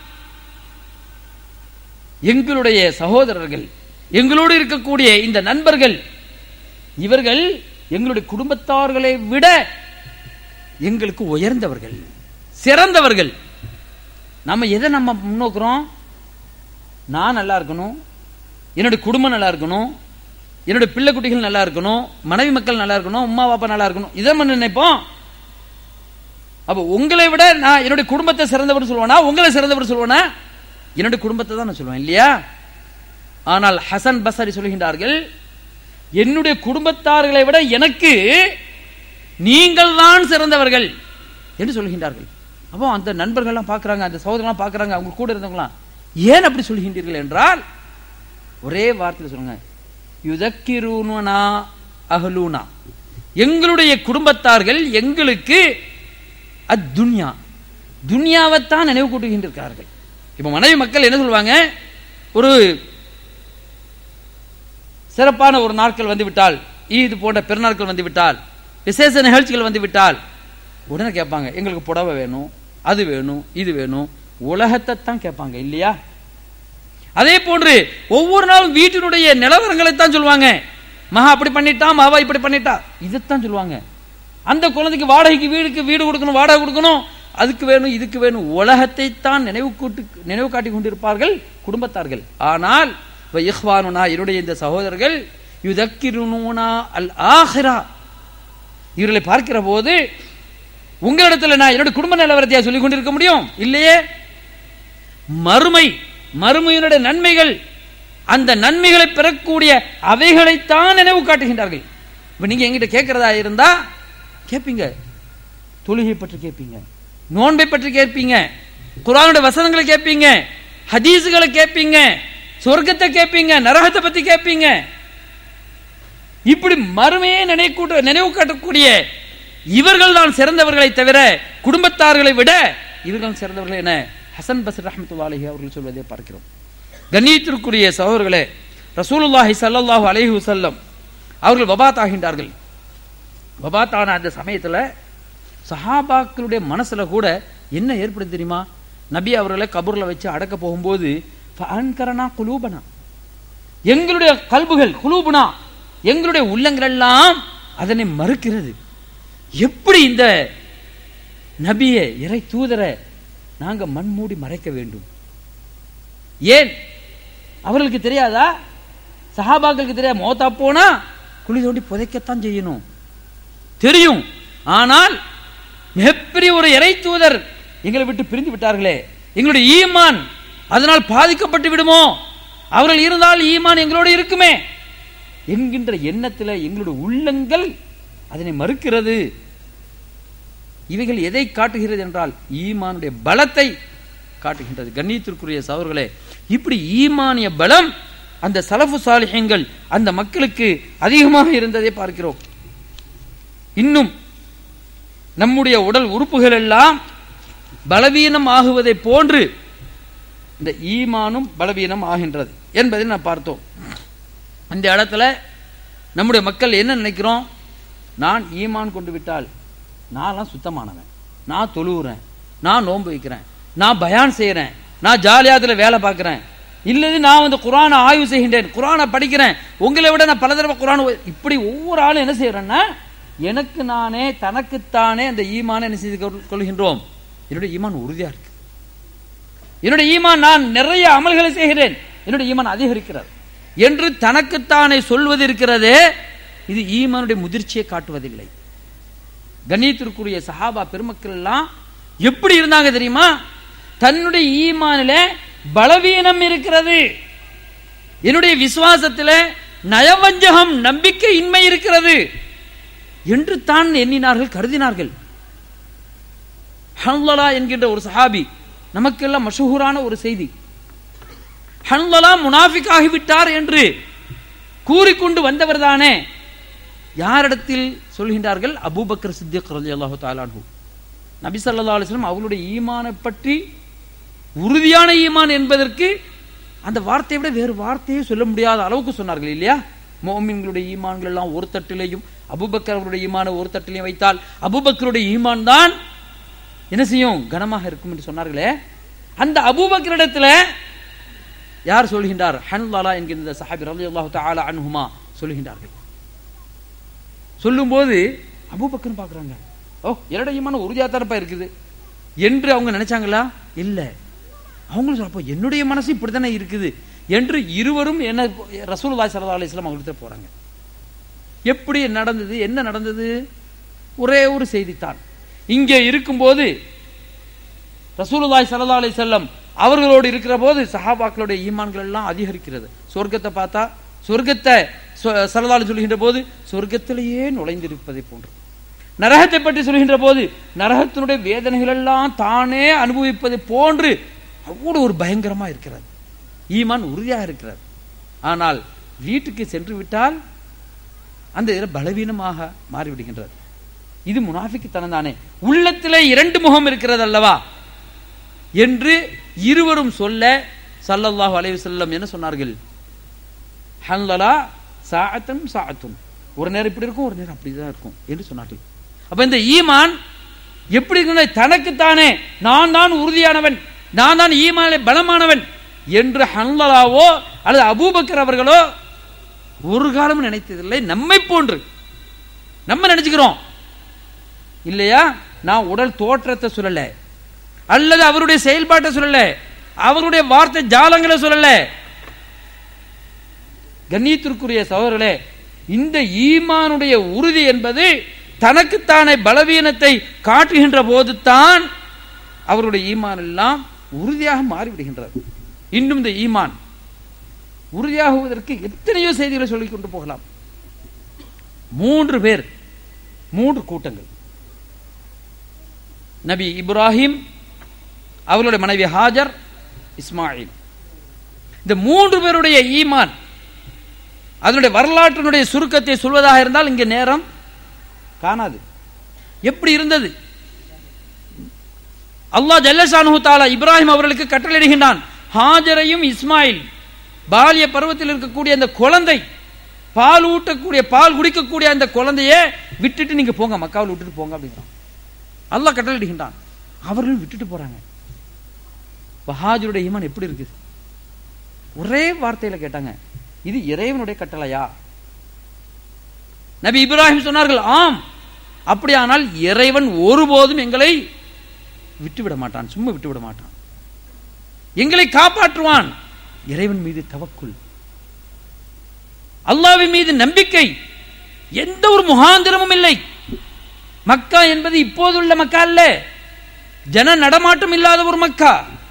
எங்களுடைய சகோதரர்கள் எங்களோடு இருக்கக்கூடிய இந்த நண்பர்கள் இவர்கள் எங்களுடைய குடும்பத்தார்களை விட எங்களுக்கு உயர்ந்தவர்கள் சிறந்தவர்கள் நம்ம எதை நம்ம முன்னோக்குறோம் நான் நல்லா இருக்கணும் என்னுடைய குடும்பம் நல்லா இருக்கணும் என்னுடைய பிள்ளை குட்டிகள் நல்லா இருக்கணும் மனைவி மக்கள் நல்லா இருக்கணும் அம்மா பாப்பா நல்லா இருக்கணும் இதை நம்ம நினைப்போம் அப்ப உங்களை விட நான் என்னுடைய குடும்பத்தை சிறந்தவர் சொல்லுவேனா உங்களை சிறந்தவர் சொல்லுவேனா என்னுடைய குடும்பத்தை தான் நான் சொல்லுவேன் இல்லையா ஆனால் ஹசன் பசரி சொல்கின்றார்கள் என்னுடைய குடும்பத்தார்களை விட எனக்கு நீங்கள் தான் சிறந்தவர்கள் என்று சொல்கின்றார்கள் அப்போ அந்த நண்பர்கள்லாம் பார்க்கறாங்க அந்த சகோதரலாம் பார்க்கறாங்க அவங்க கூட இருந்தவங்களாம் ஏன் அப்படி சொல்கின்றீர்கள் என்றால் ஒரே வார்த்தையில் சொல்லுங்க யுதக்கிரூனா அஹ்லூனா எங்களுடைய குடும்பத்தார்கள் எங்களுக்கு அத்துன்யா துன்யாவைத்தான் நினைவு கூட்டுகின்றார்கள் இப்ப மனைவி மக்கள் என்ன சொல்லுவாங்க ஒரு சிறப்பான ஒரு நாட்கள் வந்து விட்டால் ஈது போன்ற பெருநாட்கள் வந்து விட்டால் விசேஷ நிகழ்ச்சிகள் வந்து விட்டால் உடனே கேட்பாங்க எங்களுக்கு புடவை வேணும் அது வேணும் இது வேணும் உலகத்தை தான் கேட்பாங்க இல்லையா அதே போன்று ஒவ்வொரு நாளும் வீட்டினுடைய நிலவரங்களை தான் சொல்லுவாங்க மகா அப்படி பண்ணிட்டா மாவா இப்படி பண்ணிட்டா இதைத்தான் சொல்லுவாங்க அந்த குழந்தைக்கு வாடகைக்கு வீடுக்கு வீடு கொடுக்கணும் வாடகை கொடுக்கணும் அதுக்கு வேணும் இதுக்கு வேணும் உலகத்தை தான் நினைவு கூட்டு நினைவு காட்டி கொண்டிருப்பார்கள் குடும்பத்தார்கள் ஆனால் இப்ப இஹ்வானுனா என்னுடைய இந்த சகோதரர்கள் யுதக்கிருனா அல் ஆஹிரா இவர்களை பார்க்கிற போது உங்களிடத்துல நான் என்னுடைய குடும்ப நிலவரத்தையா சொல்லிக் கொண்டிருக்க முடியும் இல்லையே மறுமை மறுமையினுடைய நன்மைகள் அந்த நன்மைகளை பெறக்கூடிய அவைகளைத்தான் நினைவு காட்டுகின்றார்கள் இப்ப நீங்க எங்கிட்ட கேட்கிறதா இருந்தா கேட்பீங்க தொழுகை பற்றி கேட்பீங்க நோன்பை பற்றி கேட்பீங்க குரானுடைய வசனங்களை கேட்பீங்க ஹதீஸுகளை கேட்பீங்க சொர்க்கத்தை கேட்பீங்க நரகத்தை பத்தி கேட்பீங்க இப்படி மறுமையை நினைக்கூட்ட நினைவு காட்டக்கூடிய இவர்கள் தான் சிறந்தவர்களை தவிர குடும்பத்தார்களை விட இவர்கள் சிறந்தவர்கள் என ஹசன் பசர் ரஹமத்துல்லாஹி அவர்கள் சொல்வதை பார்க்கிறோம் கண்ணியத்திற்குரிய சகோதரர்களே ரசூலுல்லாஹி ஸல்லல்லாஹு அலைஹி வஸல்லம் அவர்கள் வபாத் ஆகின்றார்கள் வபாத் ஆன அந்த சமயத்துல சஹாபாக்களுடைய மனசுல கூட என்ன ஏற்படுது தெரியுமா நபி அவர்களை கபூர்ல வச்சு அடக்க போகும்போது ஃபஅன்கரனா குலூபனா எங்களுடைய கல்புகள் குலூபுனா எங்களுடைய உள்ளங்கள் எல்லாம் அதனை மறுக்கிறது எப்படி இந்த நபியை இறை தூதரை நாங்க மண்மூடி மறைக்க வேண்டும் ஏன் அவர்களுக்கு தெரியாதா சஹாபாக்களுக்கு தெரியாத மோத்தா போனா குழி தோண்டி புதைக்கத்தான் செய்யணும் தெரியும் ஆனால் மிகப்பெரிய ஒரு இறை தூதர் எங்களை விட்டு பிரிந்து விட்டார்களே எங்களுடைய ஈமான் அதனால் பாதிக்கப்பட்டு விடுமோ அவர்கள் இருந்தால் ஈமான் எங்களோடு இருக்குமே என்கின்ற எண்ணத்தில் எங்களுடைய உள்ளங்கள் அதனை மறுக்கிறது இவைகள் எதை காட்டுகிறது என்றால் ஈமானுடைய பலத்தை காட்டுகின்றது கண்ணியத்திற்குரிய சவர்களே இப்படி ஈமானிய பலம் அந்த சலஃபு சாலிஹங்கள் அந்த மக்களுக்கு அதிகமாக இருந்ததை பார்க்கிறோம் இன்னும் நம்முடைய உடல் உறுப்புகள் எல்லாம் பலவீனம் ஆகுவதை போன்று இந்த ஈமானும் பலவீனம் ஆகின்றது என்பதை நான் பார்த்தோம் இந்த இடத்துல நம்முடைய மக்கள் என்ன நினைக்கிறோம் நான் ஈமான் கொண்டு விட்டால் நான்லாம் சுத்தமானவன் நான் தொழுவுறேன் நான் நோன்பு வைக்கிறேன் நான் பயான் செய்கிறேன் நான் ஜாலியாக அதில் வேலை பார்க்குறேன் இல்லது நான் வந்து குரானை ஆய்வு செய்கின்றேன் குரானை படிக்கிறேன் உங்களை விட நான் பல தடவை குரான் ஓ- இப்படி ஒவ்வொரு ஆளும் என்ன செய்யறேன்னா எனக்கு நானே தனக்குத்தானே அந்த ஈமானை என்ன செய்து கொள்- கொள்கின்றோம் என்னுடைய ஈமான் உறுதியா இருக்கு என்னுடைய ஈமான் நான் நிறைய அமல்களை செய்கிறேன் என்னுடைய ஈமான் அதிகரிக்கிறது என்று தனக்குத்தானே சொல்வது இருக்கிறதே இது ஈமானுடைய முதிர்ச்சியை காட்டுவதில்லை கண்ணியத்திற்குரிய சஹாபா பெருமக்கள் எல்லாம் எப்படி இருந்தாங்க தெரியுமா தன்னுடைய ஈமானில பலவீனம் இருக்கிறது என்னுடைய விசுவாசத்தில நயவஞ்சகம் நம்பிக்கை இன்மை இருக்கிறது என்று தான் எண்ணினார்கள் கருதினார்கள் ஹன்லலா என்கின்ற ஒரு சஹாபி நமக்கெல்லாம் மஷஹூரான ஒரு செய்தி ஹன்லலா முனாஃபிக் ஆகிவிட்டார் என்று கூறிக்கொண்டு வந்தவர் தானே யாரிடத்தில் சொல்கின்றார்கள் அபூபக்கர் சித்திக் ரலியல்லாஹு தஆலாஹு நபி ஸல்லல்லாஹு அலைஹி வஸல்லம் அவர்களுடைய ஈமானை பற்றி உறுதியான ஈமான் என்பதற்கு அந்த வார்த்தையை விட வேறு வார்த்தையே சொல்ல முடியாத அளவுக்கு சொன்னார்கள் இல்லையா மோமின்களுடைய ஈமான்கள் எல்லாம் ஒரு தட்டிலேயும் அபூபக்கர் அவருடைய ஈமான ஒரு தட்டிலையும் வைத்தால் அபூபக்கருடைய ஈமான் தான் என்ன செய்யும் கனமாக இருக்கும் என்று சொன்னார்களே அந்த அபூபக்கரிடத்துல யார் சொல்கின்றார் ஹன்லாலா என்கின்ற சஹாபி ரலியல்லாஹு தஆலா அன்ஹுமா சொல்கின்றார்கள் சொல்லும்போது அபூபக்கர்னு பார்க்கறாங்க ஓ என்னோட ஈமான் உறுதியாக தரப்பா இருக்குது என்று அவங்க நினைச்சாங்களா இல்ல அவங்களும் சொல்றப்போ என்னுடைய மனசு இப்படித்தானே இருக்குது என்று இருவரும் என்ன ரசூலுல்லாஹி ஸல்லல்லாஹு அலைஹி வஸல்லம் அவங்கள்ட்ட போறாங்க எப்படி நடந்தது என்ன நடந்தது ஒரே ஒரு செய்தித்தான் இங்கே இருக்கும்போது ரசூலுல்லாஹி ஸல்லல்லாஹு அலைஹி வஸல்லம் அவர்களோடு இருக்கிற போது சஹாபாக்களுடைய ஈமான்கள் எல்லாம் அதிகரிக்கிறது சொர்க்கத்தை பார்த்தா சொர்க்கத்தை சொ- ஸல்லல்லாஹு அலைஹி சொல்கின்ற போது சொர்க்கத்திலேயே நுழைந்திருப்பதை போன்று நரகத்தை பற்றி சொல்கின்ற போது நரகத்தினுடைய வேதனைகள் எல்லாம் தானே அனுபவிப்பதை போன்று அவ்வளவு ஒரு பயங்கரமா இருக்கிறது ஈமான் உறுதியாக இருக்கிறது ஆனால் வீட்டுக்கு சென்று விட்டால் அந்த இதில் பலவீனமாக மாறிவிடுகின்றது இது முனாஃபிக்குத்தனம் தானே உள்ளத்திலே இரண்டு முகம் இருக்கிறது அல்லவா என்று இருவரும் சொல்ல ஸல்லல்லாஹு அலைஹி வஸல்லம் என்ன சொன்னார்கள் ஹன்லலா சாஅத்தன் சாஅத்துன் ஒரு நேரம் இப்படி இருக்கும் ஒரு நேரம் அப்படிதான் இருக்கும் என்று சொன்னார்கள் அப்ப இந்த ஈமான் எப்படி இருக்குன்னா தனக்குத்தானே நான் தான் உறுதியானவன் நான் தான் ஈமானிலே பலமானவன் என்று ஹன்லலாவோ அல்லது அபூபக்கர் அவர்களோ ஒரு காலமும் நினைத்ததில்லை நம்மை போன்று நம்ம நினைச்சுக்கிறோம் இல்லையா நான் உடல் தோற்றத்தை சொல்லல அல்லது அவருடைய செயல்பாட்டை சொல்லல அவருடைய வார்த்தை ஜாலங்களை சொல்லல கண்ணியத்திற்குரிய சகோதரர்களே இந்த ஈமானுடைய உறுதி என்பது தனக்குத்தானே பலவீனத்தை காட்டுகின்ற போதுதான் அவருடைய ஈமான் எல்லாம் உறுதியாக மாறிவிடுகின்றது இன்னும் இந்த ஈமான் உறுதியாகுவதற்கு எத்தனையோ செய்திகளை சொல்லிக் கொண்டு போகலாம் மூன்று பேர் மூன்று கூட்டங்கள் நபி இப்ராஹிம் அவர்களுடைய மனைவி ஹாஜர் இஸ்மாயில் இந்த மூன்று பேருடைய ஈமான் அதனுடைய வரலாற்றினுடைய சுருக்கத்தை சொல்வதாக இருந்தால் இங்கே நேரம் காணாது எப்படி இருந்தது அல்லாஹ் ஜல்லஷானு தாலா இப்ராஹிம் அவர்களுக்கு கட்டளையிடுகின்றான் ஹாஜரையும் இஸ்மாயில் பாலிய பருவத்தில் இருக்கக்கூடிய அந்த குழந்தை பால் ஊட்டக்கூடிய பால் குடிக்கக்கூடிய அந்த குழந்தைய விட்டுட்டு நீங்க போங்க மக்காவில் விட்டுட்டு போங்க அப்படிங்கிறான் அல்லாஹ் கட்டளையிடுகின்றான் அவர்களும் விட்டுட்டு போறாங்க ஹாஜருடைய ஈமான் எப்படி இருக்குது ஒரே வார்த்தையில கேட்டாங்க இது இறைவனுடைய கட்டளையா நபி இப்ராஹிம் சொன்னார்கள் ஆம் அப்படியானால் இறைவன் ஒருபோதும் எங்களை விட்டுவிட மாட்டான் சும்மா விட்டுவிட மாட்டான் எங்களை காப்பாற்றுவான் இறைவன் மீது தவக்குள் அல்லாவின் மீது நம்பிக்கை எந்த ஒரு முகாந்திரமும் இல்லை மக்கா என்பது இப்போதுள்ள மக்கா அல்ல ஜன நடமாட்டம் இல்லாத ஒரு மக்கா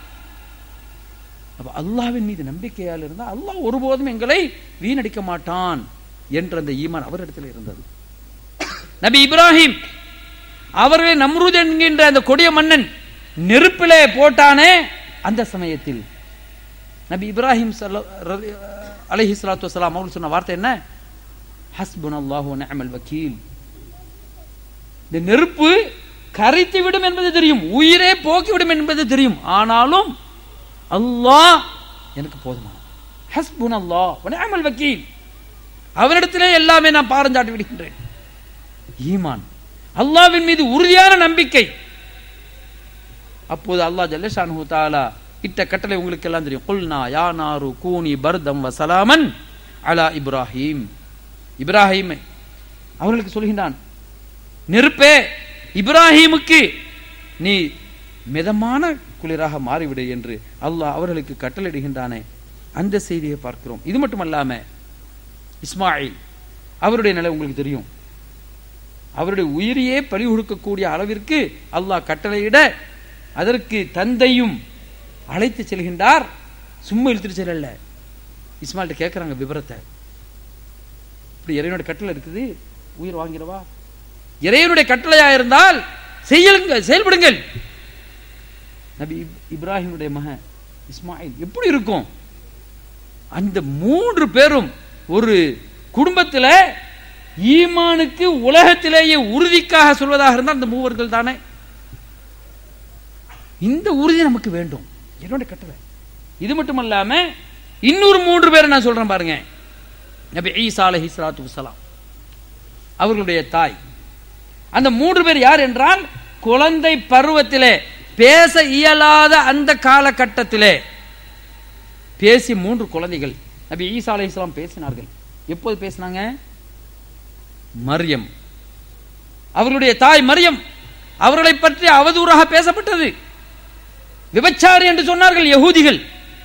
அப்ப அல்லாவின் மீது நம்பிக்கையால் இருந்தால் அல்லாஹ் ஒருபோதும் எங்களை வீணடிக்க மாட்டான் என்ற அந்த ஈமான் அவரிடத்தில் இருந்தது நபி இப்ராஹிம் அவர்களை நம்ரூத் என்கின்ற அந்த கொடிய மன்னன் நெருப்பிலே போட்டானே அந்த சமயத்தில் நபி இப்ராஹிம் அலஹி சலாத்து வலாம் அவர்கள் சொன்ன வார்த்தை என்ன ஹஸ்புன் அல்லாஹு நிஅமல் வக்கீல் இந்த நெருப்பு கரைத்து விடும் என்பது தெரியும் உயிரே போக்கிவிடும் என்பது தெரியும் ஆனாலும் அல்லாஹ் எனக்கு போதுமான ஹஸ்புன் அல்லாஹ் நிஅமல் வக்கீல் அவனிடத்திலே எல்லாமே நான் பாரஞ்சாட்டி விடுகின்றேன் ஈமான் அல்லாவின் மீது உறுதியான நம்பிக்கை அப்போது அல்லாஹ் ஜல்லஷானு தாலா இட்ட கட்டளை உங்களுக்கு எல்லாம் தெரியும் குல்னா யா நாரு கூனி பர்தம் வசலாமன் அலா இப்ராஹிம் இப்ராஹிம் அவர்களுக்கு சொல்கின்றான் நெருப்பே இப்ராஹிமுக்கு நீ மிதமான குளிராக மாறிவிடு என்று அல்லாஹ் அவர்களுக்கு கட்டளையிடுகின்றானே அந்த செய்தியை பார்க்கிறோம் இது மட்டுமல்லாம இஸ்மாயில் அவருடைய நிலை உங்களுக்கு தெரியும் அவருடைய உயிரையே பலி கொடுக்கக்கூடிய அளவிற்கு அல்லாஹ் கட்டளையிட அதற்கு தந்தையும் அழைத்து செல்கின்றார் சும்மா இழுத்துட்டு செல்லல இஸ்மாயில்ட்ட கேட்கிறாங்க விவரத்தை இப்படி இறைவனுடைய கட்டளை இருக்குது உயிர் வாங்கிடவா இறைவனுடைய கட்டளையா இருந்தால் செய்யுங்க செயல்படுங்கள் நபி இப்ராஹிமுடைய மகன் இஸ்மாயில் எப்படி இருக்கும் அந்த மூன்று பேரும் ஒரு குடும்பத்தில் ஈமானுக்கு உலகத்திலேயே உறுதிக்காக சொல்வதாக இருந்தால் அந்த மூவர்கள் தானே இந்த உறுதி நமக்கு வேண்டும் என்னுடைய கட்டளை இது மட்டும் இல்லாம இன்னொரு மூன்று பேரை நான் சொல்றேன் பாருங்க நபி ஈசா அலஹி சலாத்து வசலாம் அவர்களுடைய தாய் அந்த மூன்று பேர் யார் என்றால் குழந்தை பருவத்திலே பேச இயலாத அந்த காலகட்டத்திலே பேசி மூன்று குழந்தைகள் நபி ஈசா அலி இஸ்லாம் பேசினார்கள் எப்போது பேசினாங்க மரியம் அவர்களுடைய தாய் மரியம் அவர்களை பற்றி அவதூறாக பேசப்பட்டது விபச்சாரி என்று சொன்னார்கள் யகூதிகள்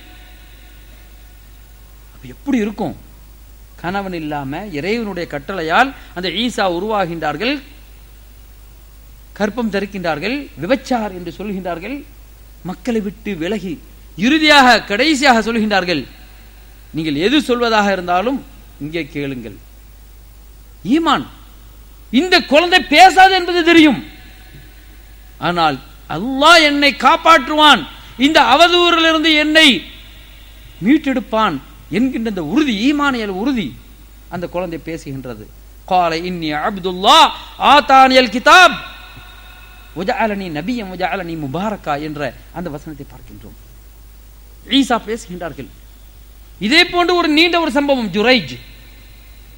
எப்படி இருக்கும் கணவன் இல்லாம இறைவனுடைய கட்டளையால் அந்த ஈசா உருவாகின்றார்கள் கற்பம் தரிக்கின்றார்கள் விபச்சார் என்று சொல்கின்றார்கள் மக்களை விட்டு விலகி இறுதியாக கடைசியாக சொல்கின்றார்கள் நீங்கள் எது சொல்வதாக இருந்தாலும் இங்கே கேளுங்கள் ஈமான் இந்த குழந்தை பேசாது என்பது தெரியும் ஆனால் அல்லாஹ் என்னை காப்பாற்றுவான் இந்த அவதூறிலிருந்து என்னை மீட்டெடுப்பான் என்கின்ற இந்த உறுதி ஈமானியல் உறுதி அந்த குழந்தை பேசுகின்றது கால இன்னி அப்துல்லா ஆத்தானியல் கிதாப் உஜாலனி நபியம் உஜாலனி முபாரக்கா என்ற அந்த வசனத்தை பார்க்கின்றோம் ஈசா பேசுகின்றார்கள் இதே போன்று ஒரு நீண்ட ஒரு சம்பவம் ஜுரைஜ்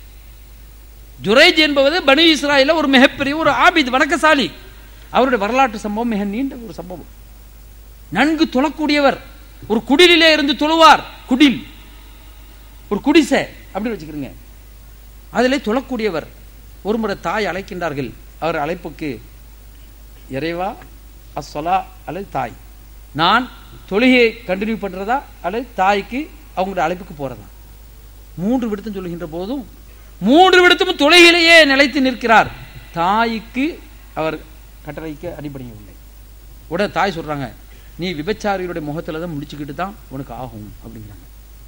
ஜுரைஜ் என்பது பனு இஸ்ராயில ஒரு மிகப்பெரிய ஒரு ஆபித் வணக்கசாலி அவருடைய வரலாற்று சம்பவம் மிக நீண்ட ஒரு சம்பவம் நன்கு தொழக்கூடியவர் ஒரு குடிலிலே இருந்து தொழுவார் குடில் ஒரு குடிசை அப்படின்னு வச்சுக்கிறீங்க அதிலே தொழக்கூடியவர் ஒரு முறை தாய் அழைக்கின்றார்கள் அவர் அழைப்புக்கு இறைவா அஸ்ஸலா அல்லது தாய் நான் தொழுகையை கண்டினியூ பண்றதா அல்லது தாய்க்கு அவங்களுடைய அழைப்புக்கு போறதா மூன்று விடுத்தம் சொல்லுகின்ற போதும் மூன்று விடுத்தமும் தொழுகையிலேயே நிலைத்து நிற்கிறார் தாய்க்கு அவர் கட்டளைக்கு அடிபடையவில்லை உடனே தாய் சொல்றாங்க நீ விபச்சாரியுடைய முகத்துல தான் முடிச்சுக்கிட்டு தான் உனக்கு ஆகும் அப்படிங்கிறாங்க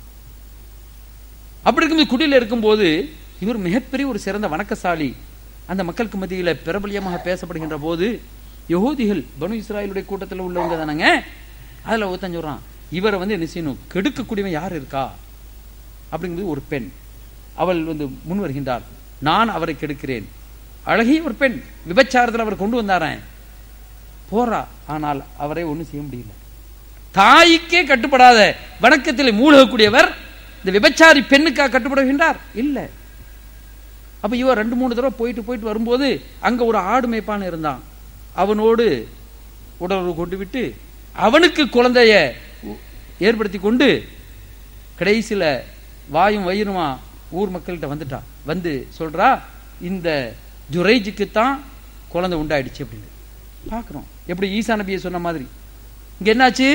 அப்படி இருக்கும்போது குடியில் இருக்கும்போது இவர் மிகப்பெரிய ஒரு சிறந்த வணக்கசாலி அந்த மக்களுக்கு மத்தியில பிரபலியமாக பேசப்படுகின்ற போது யகூதிகள் பனு இஸ்ராயலுடைய கூட்டத்தில் உள்ளவங்க தானங்க அதுல ஒருத்தன் சொல்றான் இவரை வந்து என்ன செய்யணும் கெடுக்கக்கூடியவன் யார் இருக்கா அப்படிங்கிறது ஒரு பெண் அவள் வந்து முன் வருகின்றாள் நான் அவரை கெடுக்கிறேன் அழகிய ஒரு பெண் விபச்சாரத்தில் அவர் கொண்டு வந்தாரன் போறா ஆனால் அவரை ஒண்ணும் செய்ய முடியல தாய்க்கே கட்டுப்படாத வணக்கத்தில் மூழ்கக்கூடியவர் இந்த விபச்சாரி பெண்ணுக்கா கட்டுப்படுகின்றார் இல்ல அப்ப இவர் ரெண்டு மூணு தடவை போயிட்டு போயிட்டு வரும்போது அங்க ஒரு ஆடு மேய்ப்பான் இருந்தான் அவனோடு உடலுறவு கொண்டு விட்டு அவனுக்கு குழந்தைய உ- ஏற்படுத்தி கொண்டு கடைசியில வாயும் வயிறுமா ஊர் மக்கள்கிட்ட வந்துட்டா வந்து சொல்றா இந்த ஜுரைஜுக்கு தான் குழந்தை உண்டாயிடுச்சு அப்படின்னு பார்க்கிறோம் எப்படி ஈசா நபியை சொன்ன மாதிரி இங்க என்னாச்சு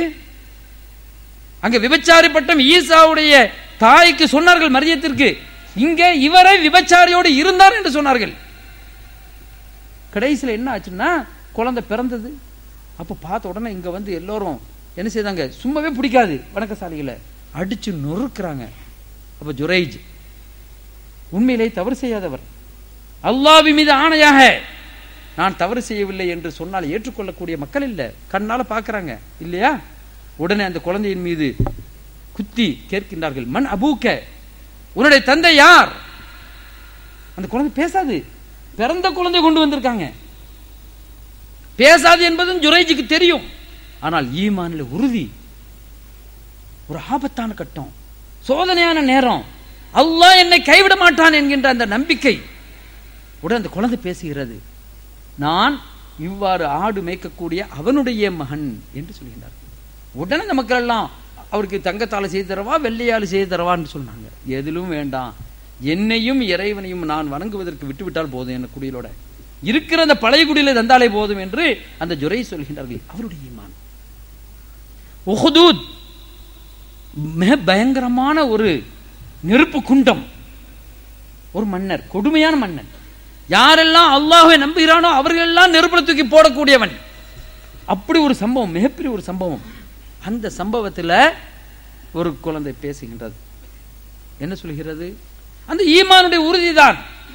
அங்க விபச்சாரி பட்டம் ஈசாவுடைய தாய்க்கு சொன்னார்கள் மரியத்திற்கு இங்கே இவரை விபச்சாரியோடு இருந்தார் என்று சொன்னார்கள் கடைசியில் என்ன ஆச்சுன்னா குழந்தை பிறந்தது அப்ப பார்த்த உடனே இங்க வந்து எல்லோரும் என்ன செய்தாங்க சும்மாவே பிடிக்காது வணக்கசாலிகளை அடிச்சு நொறுக்குறாங்க அப்ப ஜுரைஜ் உண்மையிலே தவறு செய்யாதவர் அல்லாஹ்வின் மீது ஆணையாக நான் தவறு செய்யவில்லை என்று சொன்னால் ஏற்றுக்கொள்ளக்கூடிய மக்கள் இல்ல கண்ணால பார்க்கறாங்க இல்லையா உடனே அந்த குழந்தையின் மீது குத்தி கேட்கின்றார்கள் மண் அபூக்க உன்னுடைய தந்தை யார் அந்த குழந்தை பேசாது பிறந்த குழந்தை கொண்டு வந்திருக்காங்க பேசாது என்பதும் ஜுரைஜுக்கு தெரியும் ஆனால் ஈமான்ல உறுதி ஒரு ஆபத்தான கட்டம் சோதனையான நேரம் அல்லாஹ் என்னை கைவிட மாட்டான் என்கின்ற அந்த நம்பிக்கை உடனே அந்த குழந்தை பேசுகிறது நான் இவ்வாறு ஆடு மேய்க்கக்கூடிய அவனுடைய மகன் என்று சொல்கின்றார் உடனே அந்த மக்கள் எல்லாம் அவருக்கு தங்கத்தால செய்து தரவா வெள்ளையால் செய்து தரவான்னு சொன்னாங்க எதிலும் வேண்டாம் என்னையும் இறைவனையும் நான் வணங்குவதற்கு விட்டுவிட்டால் போதும் என்ன குடியிலோட இருக்கிற அந்த பழைய குடியில தந்தாலே போதும் என்று அந்த ஜுரை சொல்கின்றார்கள் அவருடைய ஈமான் உஹுதூத் மிக பயங்கரமான ஒரு நெருப்பு குண்டம் ஒரு மன்னர் கொடுமையான மன்னன் யாரெல்லாம் அல்லாஹ்வை நம்புகிறானோ அவர்கள் எல்லாம் நெருப்புல தூக்கி போடக்கூடியவன் அப்படி ஒரு சம்பவம் மிகப்பெரிய ஒரு சம்பவம் அந்த சம்பவத்துல ஒரு குழந்தை பேசுகின்றது என்ன சொல்கிறது அந்த ஈமானுடைய உறுதிதான்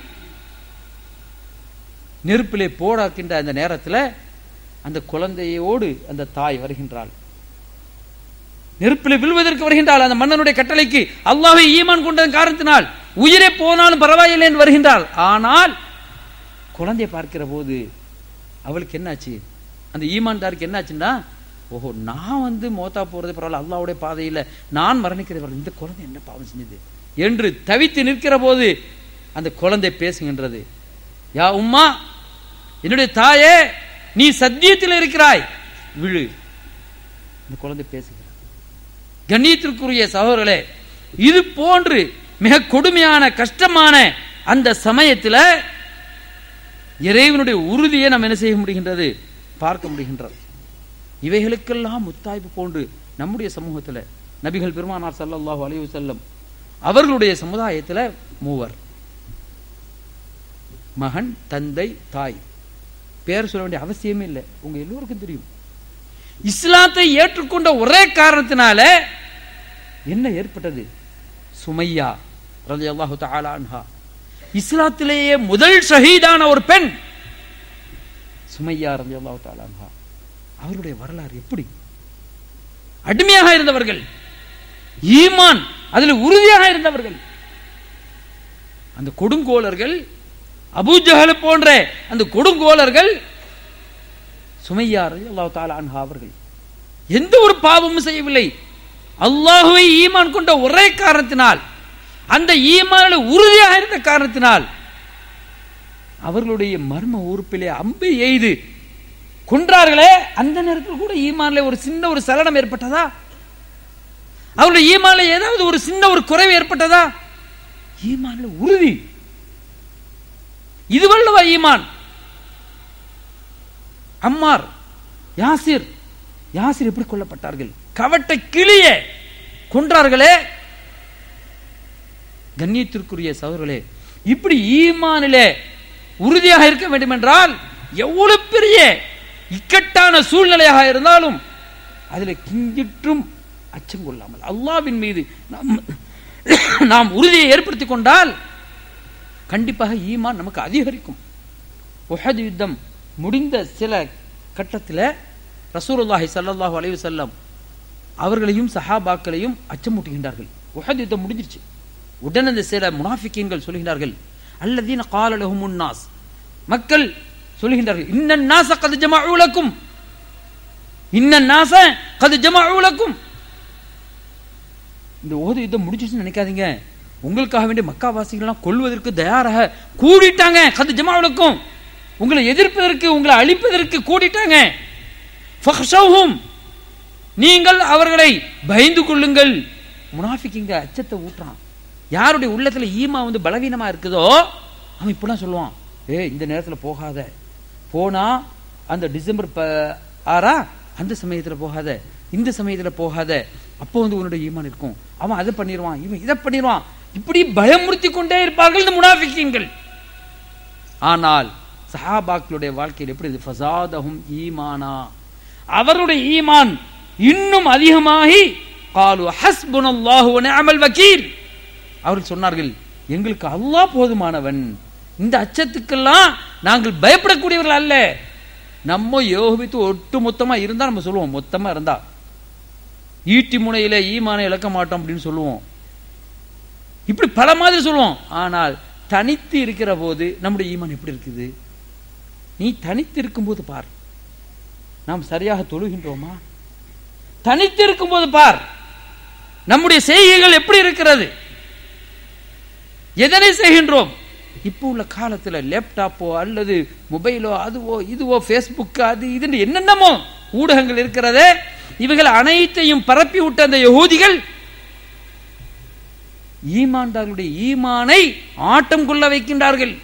நெருப்பிலே போடாக்கின்ற அந்த நேரத்துல அந்த குழந்தையோடு அந்த தாய் வருகின்றாள் நெருப்பில் விழுவதற்கு வருகின்றாள் அந்த மன்னனுடைய கட்டளைக்கு அல்லாஹ்வை ஈமான் கொண்ட காரணத்தினால் உயிரே போனாலும் பரவாயில்லை என்று வருகின்றாள் ஆனால் குழந்தையை பார்க்கிற போது அவளுக்கு என்னாச்சு அந்த ஈமான்தாருக்கு என்னாச்சுன்னா ஓஹோ நான் வந்து மோத்தா போறது பரவாயில்ல அல்லாஹ்வுடைய பாதையில நான் மரணிக்கிறது பரவாயில்ல. இந்த குழந்தை என்ன பாவம் செஞ்சது என்று தவித்து நிற்கிற போது அந்த குழந்தை பேசுகின்றது யா உம்மா என்னுடைய தாயே நீ சத்தியத்தில் இருக்கிறாய் விழு அந்த குழந்தை பேசுகிறது கண்ணியத்திற்குரிய சகோதரர்களே இது போன்று மிக கொடுமையான கஷ்டமான அந்த சமயத்துல இறைவனுடைய உறுதியை நாம் என்ன செய்ய முடிகின்றது பார்க்க முடிகின்றது இவைகளுக்கெல்லாம் முத்தாய்ப்பு போன்று நம்முடைய சமூகத்துல நபிகள் பெருமானார் ஸல்லல்லாஹு அலைஹி வஸல்லம் அவர்களுடைய சமுதாயத்துல மூவர் மகன் தந்தை தாய் பேர் சொல்ல வேண்டிய அவசியமே இல்லை உங்க எல்லோருக்கும் தெரியும் இஸ்லாத்தை ஏற்றுக்கொண்ட ஒரே காரணத்தினால என்ன ஏற்பட்டது சுமையா ரலியல்லாஹு தஆலா அன்ஹா இஸ்லாத்திலேயே முதல் ஷஹீதான ஒரு பெண் சுமையா ரலியல்லாஹு தஆலா அன்ஹா அவருடைய வரலாறு எப்படி அடிமையாக இருந்தவர்கள் ஈமான் அதில் உறுதியாக இருந்தவர்கள் அந்த கொடுங்கோலர்கள் அபூஜஹல் போன்ற அந்த கொடுங்கோலர்கள் சுமையார் அல்லாஹ் தாலா அன்ஹா அவர்கள் எந்த ஒரு பாவமும் செய்யவில்லை அல்லாஹுவை ஈமான் கொண்ட ஒரே காரணத்தினால் அந்த ஈமானில் உறுதியாக இருந்த காரணத்தினால் அவர்களுடைய மர்ம உறுப்பிலே அம்பை எய்து கொன்றார்களே அந்த நேரத்தில் கூட ஈமான்ல ஒரு சின்ன ஒரு சலனம் ஏற்பட்டதா அவருடைய ஈமான்ல ஏதாவது ஒரு சின்ன ஒரு குறைவு ஏற்பட்டதா ஈமான்ல உறுதி இதுவல்லவா ஈமான் அம்மார் யாசிர் யாசிர் எப்படி கொல்லப்பட்டார்கள் கவட்ட கிளிய கொன்றார்களே கண்ணியத்திற்குரிய சகோதரர்களே இப்படி ஈமானிலே உறுதியாக இருக்க வேண்டும் என்றால் எவ்வளவு பெரிய இக்கட்டான சூழ்நிலையாக இருந்தாலும் அதில் கிஞ்சிற்றும் அச்சம் கொள்ளாமல் அல்லாவின் மீது நாம் நாம் உறுதியை ஏற்படுத்திக் கொண்டால் கண்டிப்பாக ஈமான் நமக்கு அதிகரிக்கும் உஹது யுத்தம் முடிந்த சில கட்டத்தில் ரசூலுல்லாஹி ஸல்லல்லாஹு அலைஹி வஸல்லம் அவர்களையும் சஹாபாக்களையும் அச்சமூட்டுகின்றார்கள் உஹது யுத்தம் முடிஞ்சிருச்சு உடனே அந்த சில முனாஃபிக்கீன்கள் சொல்கிறார்கள் அல்லதீன கால லஹுமுன் நாஸ் மக்கள் சொல்கின்றார்கள் இன்னன் நாச கது ஜமஉ லக்கும் இன்னன் நாச கது ஜமஉ லக்கும் இந்த ஓது யுத்தம் முடிஞ்சிருச்சுன்னு நினைக்காதீங்க உங்களுக்காக வேண்டிய மக்காவாசிகள்லாம் கொல்வதற்கு தயாராக கூடிட்டாங்க கது ஜமாவுலக்கும் உங்களை எதிர்ப்பதற்கு உங்களை அழிப்பதற்கு கூடிட்டாங்க ஃபக்ஷௌஹும் நீங்கள் அவர்களை பயந்து கொள்ளுங்கள் முனாஃபிக்கிங்க அச்சத்தை ஊட்டுறான் யாருடைய உள்ளத்துல ஈமா வந்து பலவீனமா இருக்குதோ அவன் இப்படிலாம் சொல்லுவான் ஏ இந்த நேரத்துல போகாத போனா அந்த டிசம்பர் ப- ஆறா அந்த சமயத்துல போகாத இந்த சமயத்துல போகாத அப்போ வந்து உன்னுடைய ஈமான் இருக்கும் அவன் அதை பண்ணிடுவான் இவன் இதை பண்ணிடுவான் இப்படி பயமுறுத்தி கொண்டே இருப்பார்கள் இந்த முனாஃபிக்கீன்கள் ஆனால் சஹாபாக்களுடைய வாழ்க்கையில் எப்படி இது ஃபசாதஹும் ஈமானா அவருடைய ஈமான் இன்னும் அதிகமாகி காலு ஹஸ்புனல்லாஹு வ நிஅமல் வக்கீல் அவர்கள் சொன்னார்கள் எங்களுக்கு அல்லாஹ் போதுமானவன் இந்த அச்சத்துக்கெல்லாம் நாங்கள் பயப்படக்கூடியவர்கள் அல்ல நம்ம யோகித்து ஒட்டு மொத்தமா இருந்தா நம்ம சொல்லுவோம் மொத்தமா இருந்தா ஈட்டி முனையில ஈமானை இழக்க மாட்டோம் அப்படின்னு சொல்லுவோம் இப்படி பல மாதிரி சொல்லுவோம் ஆனால் தனித்து இருக்கிற போது நம்முடைய ஈமான் எப்படி இருக்குது நீ தனித்து இருக்கும்போது பார் நாம் சரியாக தொழுகின்றோமா தனித்து இருக்கும்போது பார் நம்முடைய செய்கைகள் எப்படி இருக்கிறது எதனை செய்கின்றோம் இப்போ உள்ள காலத்துல லேப்டாப்போ அல்லது மொபைலோ அதுவோ இதுவோ ஃபேஸ்புக் அது இது என்னென்னமோ ஊடகங்கள் இருக்கிறதே இவைகள் அனைத்தையும் பரப்பி விட்ட அந்த யகூதிகள் ஈமான்தார்களுடைய ஈமானை ஆட்டம் கொள்ள வைக்கின்றார்கள்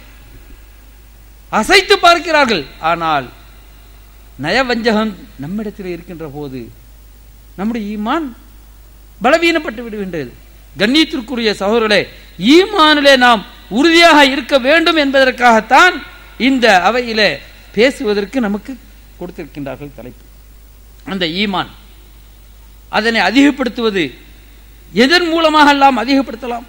அசைத்து பார்க்கிறார்கள் ஆனால் நயவஞ்சகம் நம்மிடத்தில் இருக்கின்ற போது நம்முடைய ஈமான் பலவீனப்பட்டு விடுகின்றது கண்ணியத்திற்குரிய சகோதரர்களே ஈமானிலே நாம் உறுதியாக இருக்க வேண்டும் என்பதற்காகத்தான் இந்த அவையிலே பேசுவதற்கு நமக்கு கொடுத்திருக்கின்றார்கள் தலைப்பு அந்த ஈமான் அதனை அதிகப்படுத்துவது எதன் மூலமாக எல்லாம் அதிகப்படுத்தலாம்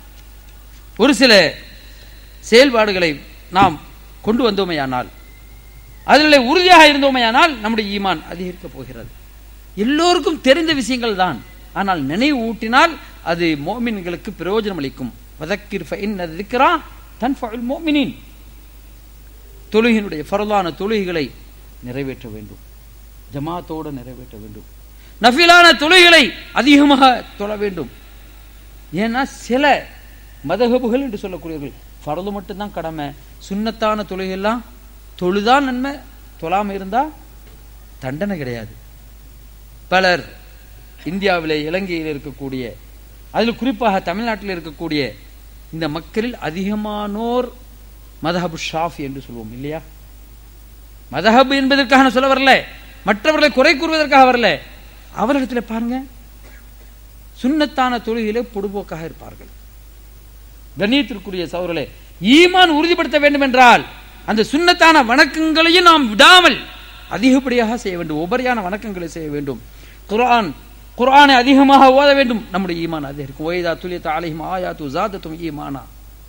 ஒரு சில செயல்பாடுகளை நாம் கொண்டு வந்தோமையானால் அதில் உறுதியாக இருந்தோமையானால் நம்முடைய ஈமான் அதிகரிக்கப் போகிறது எல்லோருக்கும் தெரிந்த விஷயங்கள் தான் ஆனால் நினைவு ஊட்டினால் அது மோமின்களுக்கு பிரயோஜனம் அளிக்கும் வதக்கிர் திக்ரா தன்ஃபுல் மோமினின் தொழுகினுடைய ஃபரலான தொழுகைகளை நிறைவேற்ற வேண்டும் ஜமாத்தோடு நிறைவேற்ற வேண்டும் நஃபிலான தொழுகைகளை அதிகமாக தொழ வேண்டும் ஏன்னா சில மதகபுகள் என்று சொல்லக்கூடியவர்கள் ஃபரது மட்டும்தான் கடமை சுன்னத்தான தொழுகையெல்லாம் தொழுதான் நன்மை தொழாம இருந்தா தண்டனை கிடையாது பலர் இந்தியாவிலே இலங்கையில் இருக்கக்கூடிய அதில் குறிப்பாக தமிழ்நாட்டில் இருக்கக்கூடிய இந்த மக்களில் அதிகமானோர் மதஹபு ஷாஃபி என்று சொல்லுவோம் இல்லையா மதஹபு என்பதற்காக நான் சொல்ல வரல மற்றவர்களை குறை கூறுவதற்காக வரல அவரிடத்தில் பாருங்க சுன்னத்தான தொழுகையிலே பொடுபோக்காக இருப்பார்கள் கண்ணியத்திற்குரிய சௌரலே ஈமான் உறுதிப்படுத்த வேண்டும் என்றால் அந்த சுன்னத்தான வணக்கங்களையும் நாம் விடாமல் அதிகப்படியாக செய்ய வேண்டும் உபரியான வணக்கங்களை செய்ய வேண்டும் குர்ஆன் குர்ஆனை அதிகமாக ஓத வேண்டும் நம்முடைய ஈமான் அதிகரிக்கும் ஓய்தா துலியத்த ஆலயம் ஆயாத்து ஜாதத்தும் ஈமானா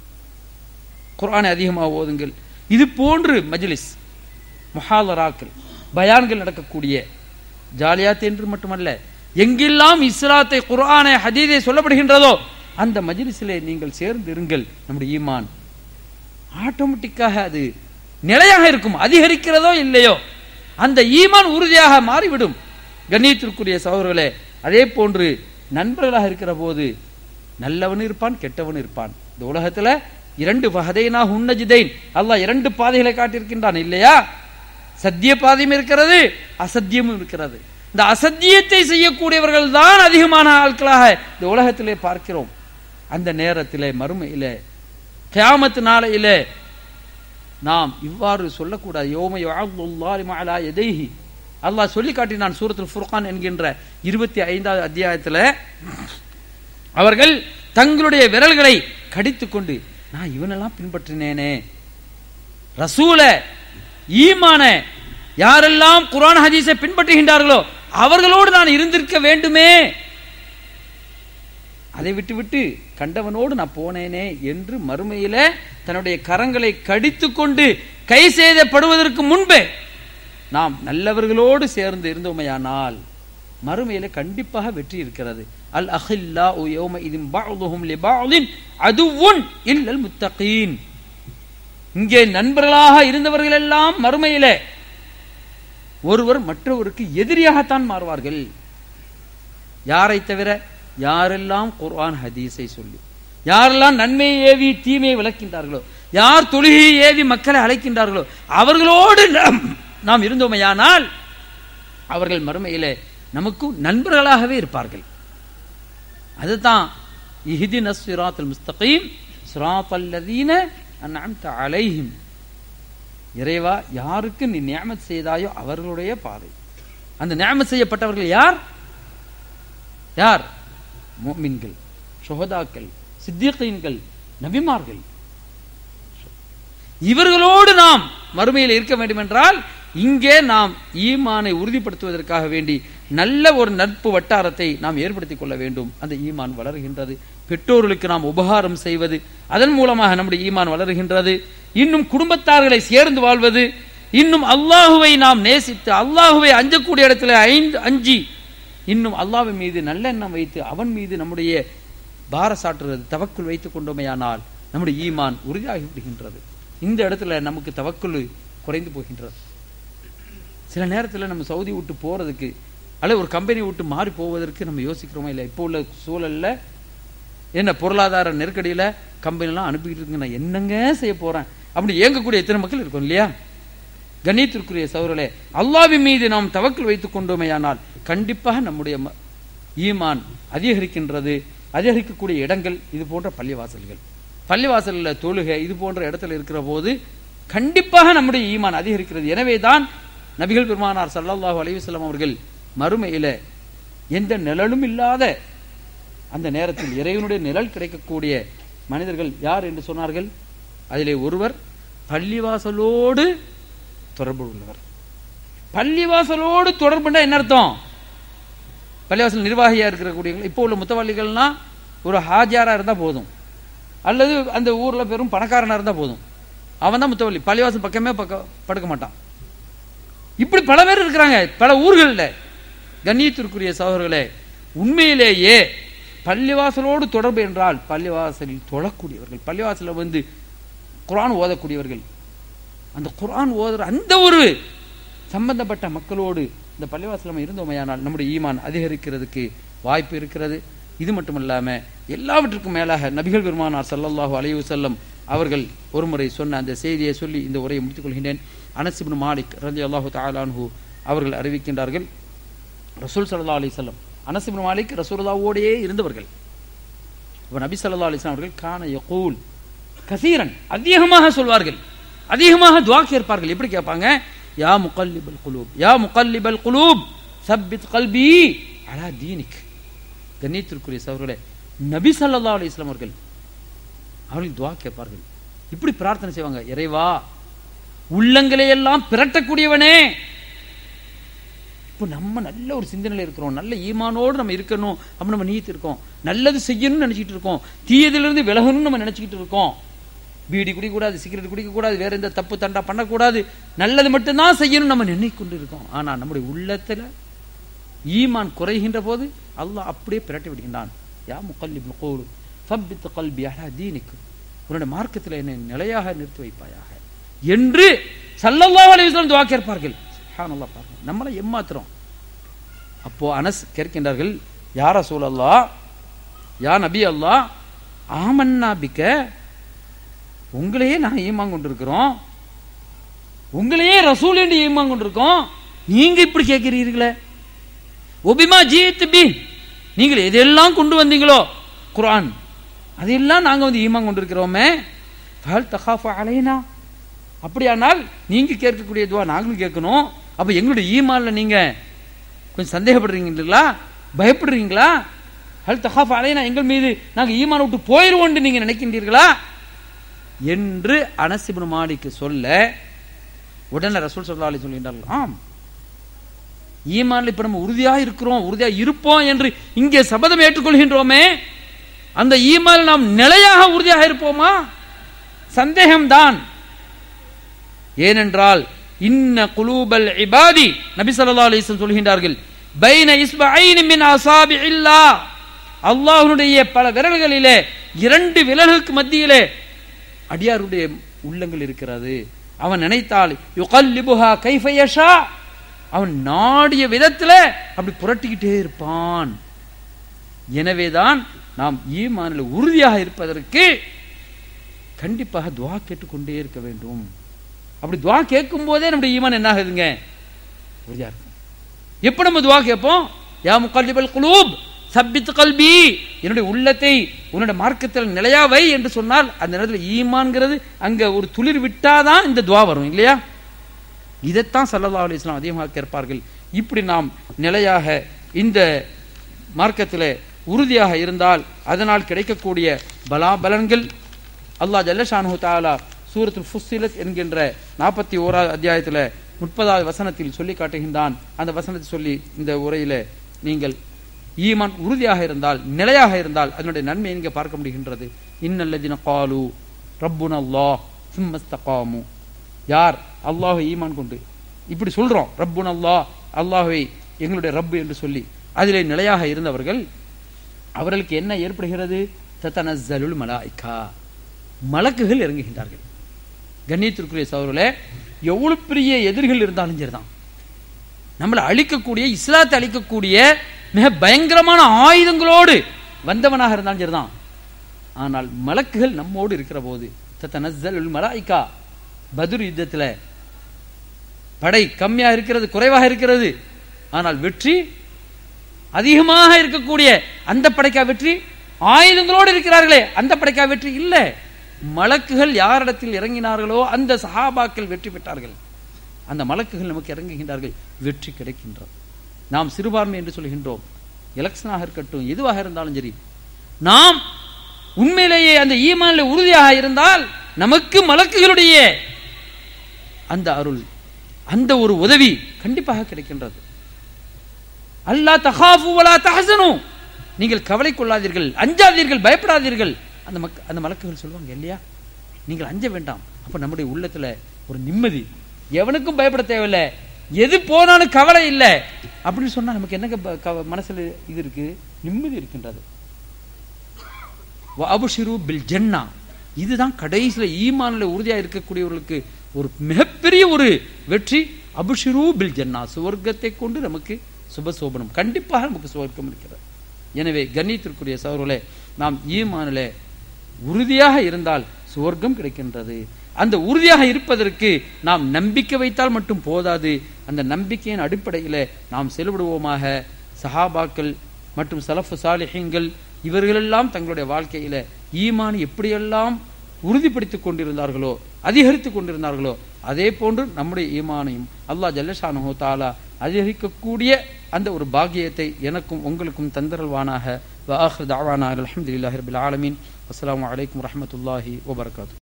குர்ஆனை அதிகமாக ஓதுங்கள் இது போன்று மஜ்லிஸ் முஹாலராக்கள் பயான்கள் நடக்கக்கூடிய ஜாலியாத் என்று மட்டுமல்ல எங்கெல்லாம் இஸ்லாத்தை குர்ஆனை ஹதீதை சொல்லப்படுகின்றதோ அந்த மஜ்லிஸிலே நீங்கள் சேர்ந்து இருங்கள் நம்முடைய ஈமான் ஆட்டோமேட்டிக்காக அது நிலையாக இருக்கும் அதிகரிக்கிறதோ இல்லையோ அந்த ஈமான் உறுதியாக மாறிவிடும் கண்ணியத்திற்குரிய சகோதரர்களே அதே போன்று நண்பர்களாக இருக்கிற போது நல்லவன் இருப்பான் கெட்டவன் இருப்பான் இந்த உலகத்துல இரண்டு வகதைனா உன்னஜிதைன் அல்லாஹ் இரண்டு பாதைகளை காட்டியிருக்கின்றான் இல்லையா சத்திய பாதையும் இருக்கிறது அசத்தியமும் இருக்கிறது இந்த அசத்தியத்தை செய்யக்கூடியவர்கள் தான் அதிகமான ஆட்களாக இந்த உலகத்திலே பார்க்கிறோம் அந்த நேரத்திலே மறுமையிலே கியாமத்து நாளையிலே நாம் இவ்வாறு சொல்லக்கூடாது யோம யுஅல்லாஹு அலா யதைஹி அல்லாஹ் சொல்லி காட்டினான் சூரத்துல் ஃபுர்கான் என்கின்ற இருபத்தி ஐந்தாவது அத்தியாயத்தில் அவர்கள் தங்களுடைய விரல்களை கடித்துக் கொண்டு நான் இவனெல்லாம் பின்பற்றினேனே ரசூல ஈமான யாரெல்லாம் குர்ஆன் ஹதீஸை பின்பற்றுகின்றார்களோ அவர்களோடு நான் இருந்திருக்க வேண்டுமே அதை விட்டு விட்டு கண்டவனோடு நான் போனேனே என்று மறுமையில தன்னுடைய கரங்களை கடித்துக் கொண்டு கை செய்தப்படுவதற்கு முன்பே நாம் நல்லவர்களோடு சேர்ந்து இருந்தோமையானால் மறுமையில கண்டிப்பாக வெற்றி இருக்கிறது அல் அஹில்லா யௌம இதின் பஅதுஹும் லிபஅதின் அதுவுன் இல்லல் முத்தகீன் இங்கே நண்பர்களாக இருந்தவர்கள் எல்லாம் மறுமையிலே ஒருவர் மற்றவருக்கு எதிரியாகத்தான் மாறுவார்கள் யாரை தவிர யாரெல்லாம் குர்ஆன் ஹதீஸை சொல்லி யாரெல்லாம் நன்மையை ஏவி தீமையை விளக்கின்றார்களோ யார் தொழுகையை ஏவி மக்களை அழைக்கின்றார்களோ அவர்களோடு நாம் நாம் இருந்தோமையானால் அவர்கள் மறுமையிலே நமக்கு நண்பர்களாகவே இருப்பார்கள் அதுதான் இஹ்தின சிராத்துல் முஸ்தகீம் சிராத்தல் லதீன அன்அம்த அலைஹிம் இறைவா யாருக்கு நீ நியமத் செய்தாயோ அவர்களுடைய பாதை அந்த நியமத் செய்யப்பட்டவர்கள் யார் யார் முஃமின்கள் சுஹதாக்கள் சித்தியீன்கள் நபிமார்கள் இவர்களோடு நாம் மறுமையில் இருக்க வேண்டும் என்றால் இங்கே நாம் ஈமானை உறுதிப்படுத்துவதற்காக வேண்டி நல்ல ஒரு நட்பு வட்டாரத்தை நாம் ஏற்படுத்திக் கொள்ள வேண்டும் அந்த ஈமான் வளர்கின்றது பெற்றோர்களுக்கு நாம் உபகாரம் செய்வது அதன் மூலமாக நம்முடைய ஈமான் வளர்கின்றது இன்னும் குடும்பத்தார்களை சேர்ந்து வாழ்வது இன்னும் அல்லாஹுவை நாம் நேசித்து அல்லாஹுவை அஞ்சக்கூடிய இடத்துல ஐந்து அஞ்சி இன்னும் அல்லாஹ்வின் மீது நல்லெண்ணம் வைத்து அவன் மீது நம்முடைய பார சாற்றுறது தவக்குள் வைத்துக் கொண்டோமையானால் நம்முடைய ஈமான் உறுதியாகி விடுகின்றது இந்த இடத்துல நமக்கு தவக்குள் குறைந்து போகின்றது சில நேரத்தில் நம்ம சவுதி விட்டு போறதுக்கு அல்லது ஒரு கம்பெனி விட்டு மாறி போவதற்கு நம்ம யோசிக்கிறோமா இல்லை இப்போ உள்ள சூழல்ல என்ன பொருளாதார நெருக்கடியில கம்பெனிலாம் அனுப்பிக்கிட்டு இருக்கு நான் என்னங்க செய்ய போறேன் அப்படி இயங்கக்கூடிய எத்தனை மக்கள் இருக்கும் இல்லையா கண்ணியத்திற்குரிய சௌரலே அல்லாவின் மீது நாம் தவக்கல் வைத்துக் கொண்டோமேயானால் கண்டிப்பாக நம்முடைய ம- ஈமான் அதிகரிக்கின்றது அதிகரிக்கக்கூடிய இடங்கள் இது போன்ற பள்ளிவாசல்கள் பள்ளிவாசல்ல தொழுகை இது போன்ற இடத்துல இருக்கிற போது கண்டிப்பாக நம்முடைய ஈமான் அதிகரிக்கிறது எனவே தான் நபிகள் பெருமானார் ஸல்லல்லாஹு அலைஹி வஸல்லம் அவர்கள் மறுமையில எந்த நிழலும் இல்லாத அந்த நேரத்தில் இறைவனுடைய நிழல் கிடைக்கக்கூடிய மனிதர்கள் யார் என்று சொன்னார்கள் அதிலே ஒருவர் பள்ளிவாசலோடு தொடர்பு உள்ளவர் பள்ளிவாசலோடு தொடர்புண்டா என்ன அர்த்தம் பள்ளிவாசல் நிர்வாகியா இருக்கக்கூடிய இப்போ உள்ள முத்தவள்ளிகள்னா ஒரு ஹாஜியாரா இருந்தா போதும் அல்லது அந்த ஊர்ல பெரும் பணக்காரனா இருந்தா போதும் அவன் தான் முத்தவள்ளி பள்ளிவாசல் பக்கமே பக்க படுக்க மாட்டான் இப்படி பல பேர் இருக்கிறாங்க பல ஊர்கள்ல கண்ணியத்திற்குரிய சகோதரர்களே உண்மையிலேயே பள்ளிவாசலோடு தொடர்பு என்றால் பள்ளிவாசலில் தொழக்கூடியவர்கள் பள்ளிவாசலில் வந்து குர்ஆன் ஓதக்கூடியவர்கள் அந்த குர்ஆன் ஓதுற அந்த ஒரு சம்பந்தப்பட்ட மக்களோடு இந்த பள்ளிவாசல் நம்ம இருந்தோமையானால் நம்முடைய ஈமான் அதிகரிக்கிறதுக்கு வாய்ப்பு இருக்கிறது இது மட்டுமல்லாம எல்லாவற்றுக்கும் மேலாக நபிகள் பெருமானார் ஸல்லல்லாஹு அலைஹி வஸல்லம் அவர்கள் ஒருமுறை சொன்ன அந்த செய்தியை சொல்லி இந்த உரையை முடித்துக் கொள்கின்றேன் அனஸ் இப்னு மாலிக் ரலியல்லாஹு தஆலா அன்ஹு அவர்கள் அறிவிக்கின்றார்கள் ரசூல் ஸல்லல்லாஹு அலைஹி வஸல்லம் அனஸ் இப்னு மாலிக் ரசூலுல்லாஹ்வோடே இருந்தவர்கள் அப்ப நபி ஸல்லல்லாஹு அலைஹி வஸல்லம் அவர்கள் கான யகூல் கசீரன் அதிகமாக சொல்வார்கள் அதிகமாக துஆ கேட்பார்கள் எப்படி கேட்பாங்க யா முகல்லிபல் குலூப் யா முகல்லிபல் குலூப் சப்பித் கல்பி அலா தீனிக் கண்ணியத்திற்குரிய சவர்களே நபி ஸல்லல்லாஹு அலைஹி வஸல்லம் அவர்கள் அவர்கள் துஆ கேட்பார்கள் இப்படி பிரார்த்தனை செய்வாங்க இறைவா உள்ளங்களை எல்லாம் பிரட்டக்கூடியவனே இப்போ நம்ம நல்ல ஒரு சிந்தனையில் இருக்கிறோம் நல்ல ஈமானோடு நம்ம இருக்கணும் அப்படி நம்ம நீத்து இருக்கோம் நல்லது செய்யணும்னு நினைச்சிட்டு இருக்கோம் தீயதிலிருந்து விலகணும்னு நம்ம நினைச்சுக்கிட்டு இருக்கோம் பீடி குடிக்கக்கூடாது சிகரெட் குடிக்கக்கூடாது வேற எந்த தப்பு தண்டா பண்ணக்கூடாது நல்லது மட்டும்தான் செய்யணும் நம்ம நினைக்கொண்டு இருக்கோம் ஆனா நம்முடைய உள்ளத்துல ஈமான் குறைகின்ற போது அல்லாஹ் அப்படியே பிரட்டி விடுகின்றான் யா முகல்லிப் நுகூலு ஃபப்பித் கல்பி அலா தீனிக்கு உன்னுடைய மார்க்கத்தில் என்னை நிலையாக நிறுத்தி வைப்பாயாக என்று சல்லல்லாஹு அலைஹி வஸல்லம் துஆ கேட்பார்கள் சுப்ஹானல்லாஹ் பாருங்க நம்மளை ஏமாத்துறோம் அப்போ அனஸ் கேட்கின்றார்கள் யா ரசூலல்லாஹ் யா நபி அல்லாஹ் ஆமன்னா பிக்க உங்களையே நாங்க ஈமான் கொண்டிருக்கிறோம் உங்களையே ரசூல் என்று ஈமான் கொண்டிருக்கோம் நீங்க இப்படி கேட்கிறீர்களே ஒபிமா ஜீத் பி நீங்கள் எதெல்லாம் கொண்டு வந்தீங்களோ குர்ஆன் அதெல்லாம் நாங்க வந்து ஈமான் கொண்டிருக்கிறோமே ஃபஹல் தகாஃபு அலைனா அப்படியானால் நீங்க கேட்கக்கூடிய துவா நாங்களும் கேட்கணும் அப்ப எங்களுடைய ஈமான்ல நீங்க கொஞ்சம் சந்தேகப்படுறீங்களா பயப்படுறீங்களா ஹல் தகாஃபு அலைனா எங்கள் மீது நாங்க ஈமான் விட்டு போயிருவோம் நீங்க நினைக்கின்றீர்களா என்று அனசிபுன் மாலிக்கு சொல்ல உடனே ரசூல் சல்லா அலி சொல்கின்றார்கள் ஆம் ஈமான்ல இப்ப நம்ம உறுதியா இருக்கிறோம் உறுதியா இருப்போம் என்று இங்கே சபதம் ஏற்றுக்கொள்கின்றோமே அந்த ஈமான் நாம் நிலையாக உறுதியாக இருப்போமா சந்தேகம்தான் ஏனென்றால் இன்ன குலூபல் இபாதி நபி ஸல்லல்லாஹு அலைஹி வஸல்லம் சொல்கின்றார்கள் பைன இஸ்பஐனி மின் அஸாபிஇல்லா அல்லாஹ்வுடைய பல விரல்களிலே இரண்டு விரல்களுக்கு மத்தியிலே அடியாருடைய உள்ளங்கள் இருக்கிறது அவன் நினைத்தால் யுகல்லிபுஹா கைஃப யஷா அவன் நாடிய விதத்துல அப்படி புரட்டிக்கிட்டே இருப்பான் எனவேதான் நாம் ஈமானில் உறுதியாக இருப்பதற்கு கண்டிப்பாக துவா கேட்டுக்கொண்டே இருக்க வேண்டும் அப்படி துவா கேட்கும் போதே நம்முடைய ஈமான் என்ன ஆகுதுங்க உறுதியா இருக்கும் எப்ப நம்ம துவா கேட்போம் யா முகல்லிபல் குலூப் சப்பித் கல்பி என்னுடைய உள்ளத்தை உன்னுடைய மார்க்கத்தில் நிலையா வை என்று சொன்னால் அந்த நேரத்தில் ஈமான்ங்கிறது அங்க ஒரு துளிர் விட்டாதான் இந்த துவா வரும் இல்லையா இதைத்தான் சல்லல்லா அலி இஸ்லாம் அதிகமாக கேட்பார்கள் இப்படி நாம் நிலையாக இந்த மார்க்கத்தில் உறுதியாக இருந்தால் அதனால் கிடைக்கக்கூடிய பலாபலன்கள் அல்லாஹ் ஜல்லஷானு தாலா சூரத்துல் ஃபுஸ்ஸிலத் என்கின்ற நாற்பத்தி ஓராவது அத்தியாயத்தில் முப்பதாவது வசனத்தில் சொல்லி காட்டுகின்றான் அந்த வசனத்தை சொல்லி இந்த உரையில நீங்கள் ஈமான் உறுதியாக இருந்தால் நிலையாக இருந்தால் அதனுடைய நன்மையை நீங்க பார்க்க முடிகின்றது இன்னல்லதின காலு ரப்புன் அல்லாஹ் சும்மஸ்தகாமு யார் அல்லாஹ் ஈமான் கொண்டு இப்படி சொல்றோம் ரப்புன் அல்லாஹ் அல்லாஹை எங்களுடைய ரப்பு என்று சொல்லி அதிலே நிலையாக இருந்தவர்கள் அவர்களுக்கு என்ன ஏற்படுகிறது தத்தனஸ்ஸலுல் மலாய்கா மலக்குகள் இறங்குகின்றார்கள் கண்ணியத்திற்குரிய சௌரல எவ்வளவு பெரிய எதிரிகள் இருந்தாலும் சரிதான் நம்மளை அழிக்கக்கூடிய இஸ்லாத்தை அழிக்கக்கூடிய மிக பயங்கரமான ஆயுதங்களோடு வந்தவனாக இருந்தாலும் சரிதான் ஆனால் மலக்குகள் நம்மோடு இருக்கிற போது தத்தனஸ்ஸலுல் மலாய்கா பதுர் யுத்தத்தில் படை கம்மியா இருக்கிறது குறைவாக இருக்கிறது ஆனால் வெற்றி அதிகமாக இருக்கக்கூடிய அந்த படைக்கா வெற்றி ஆயுதங்களோடு இருக்கிறார்களே அந்த படைக்கா வெற்றி இல்ல மலக்குகள் யாரிடத்தில் இறங்கினார்களோ அந்த சஹாபாக்கள் வெற்றி பெற்றார்கள் அந்த மலக்குகள் நமக்கு இறங்குகின்றார்கள் வெற்றி கிடைக்கின்றது நாம் சிறுபான்மை என்று சொல்கின்றோம் எலெக்ஷனாக இருக்கட்டும் எதுவாக இருந்தாலும் சரி நாம் உண்மையிலேயே அந்த ஈமானில் உறுதியாக இருந்தால் நமக்கு மலக்குகளுடைய அந்த அருள் அந்த ஒரு உதவி கண்டிப்பாக கிடைக்கின்றது அல்லா தஹாஃபு வலா தஹசனு நீங்கள் கவலை கொள்ளாதீர்கள் அஞ்சாதீர்கள் பயப்படாதீர்கள் அந்த மக்க அந்த மலக்குகள் சொல்லுவாங்க இல்லையா நீங்கள் அஞ்ச வேண்டாம் அப்ப நம்முடைய உள்ளத்துல ஒரு நிம்மதி எவனுக்கும் பயப்பட தேவையில்லை எது போனாலும் கவலை இல்லை அப்படின்னு சொன்னா நமக்கு என்னங்க ப- கவ- மனசுல இது இருக்கு நிம்மதி இருக்கின்றது அபுஷிரு பில் ஜன்னா இதுதான் கடைசியில ஈமான்ல உறுதியா இருக்கக்கூடியவர்களுக்கு ஒரு மிகப்பெரிய ஒரு வெற்றி அபுஷிரு பில் ஜன்னா சுவர்க்கத்தை கொண்டு நமக்கு சுபசோபனம் கண்டிப்பாக நமக்கு சுவர்க்கம் இருக்கிறது எனவே கண்ணியத்திற்குரிய சவர்களே நாம் ஈமானிலே உறுதியாக இருந்தால் சுவர்க்கம் கிடைக்கின்றது அந்த உறுதியாக இருப்பதற்கு நாம் நம்பிக்கை வைத்தால் மட்டும் போதாது அந்த நம்பிக்கையின் அடிப்படையில் நாம் செயல்படுவோமாக சஹாபாக்கள் மற்றும் சலஃபு சாலிஹீன்கள் இவர்களெல்லாம் தங்களுடைய வாழ்க்கையில ஈமான் எப்படியெல்லாம் உறுதிப்படுத்திக் கொண்டிருந்தார்களோ அதிகரித்துக் கொண்டிருந்தார்களோ அதே போன்று நம்முடைய ஈமானையும் அல்லாஹ் ஜல்லஷானு தாலா அதிகரிக்கக்கூடிய அந்த ஒரு பாக்கியத்தை எனக்கும் உங்களுக்கும் தந்தரல்வானாக வாஹ் தாவானா அலமதுல்லாஹி ரபில் ஆலமீன் அஸ்ஸலாமு அலைக்கும் வரஹ்மத்துல்லாஹி வபரகாத்து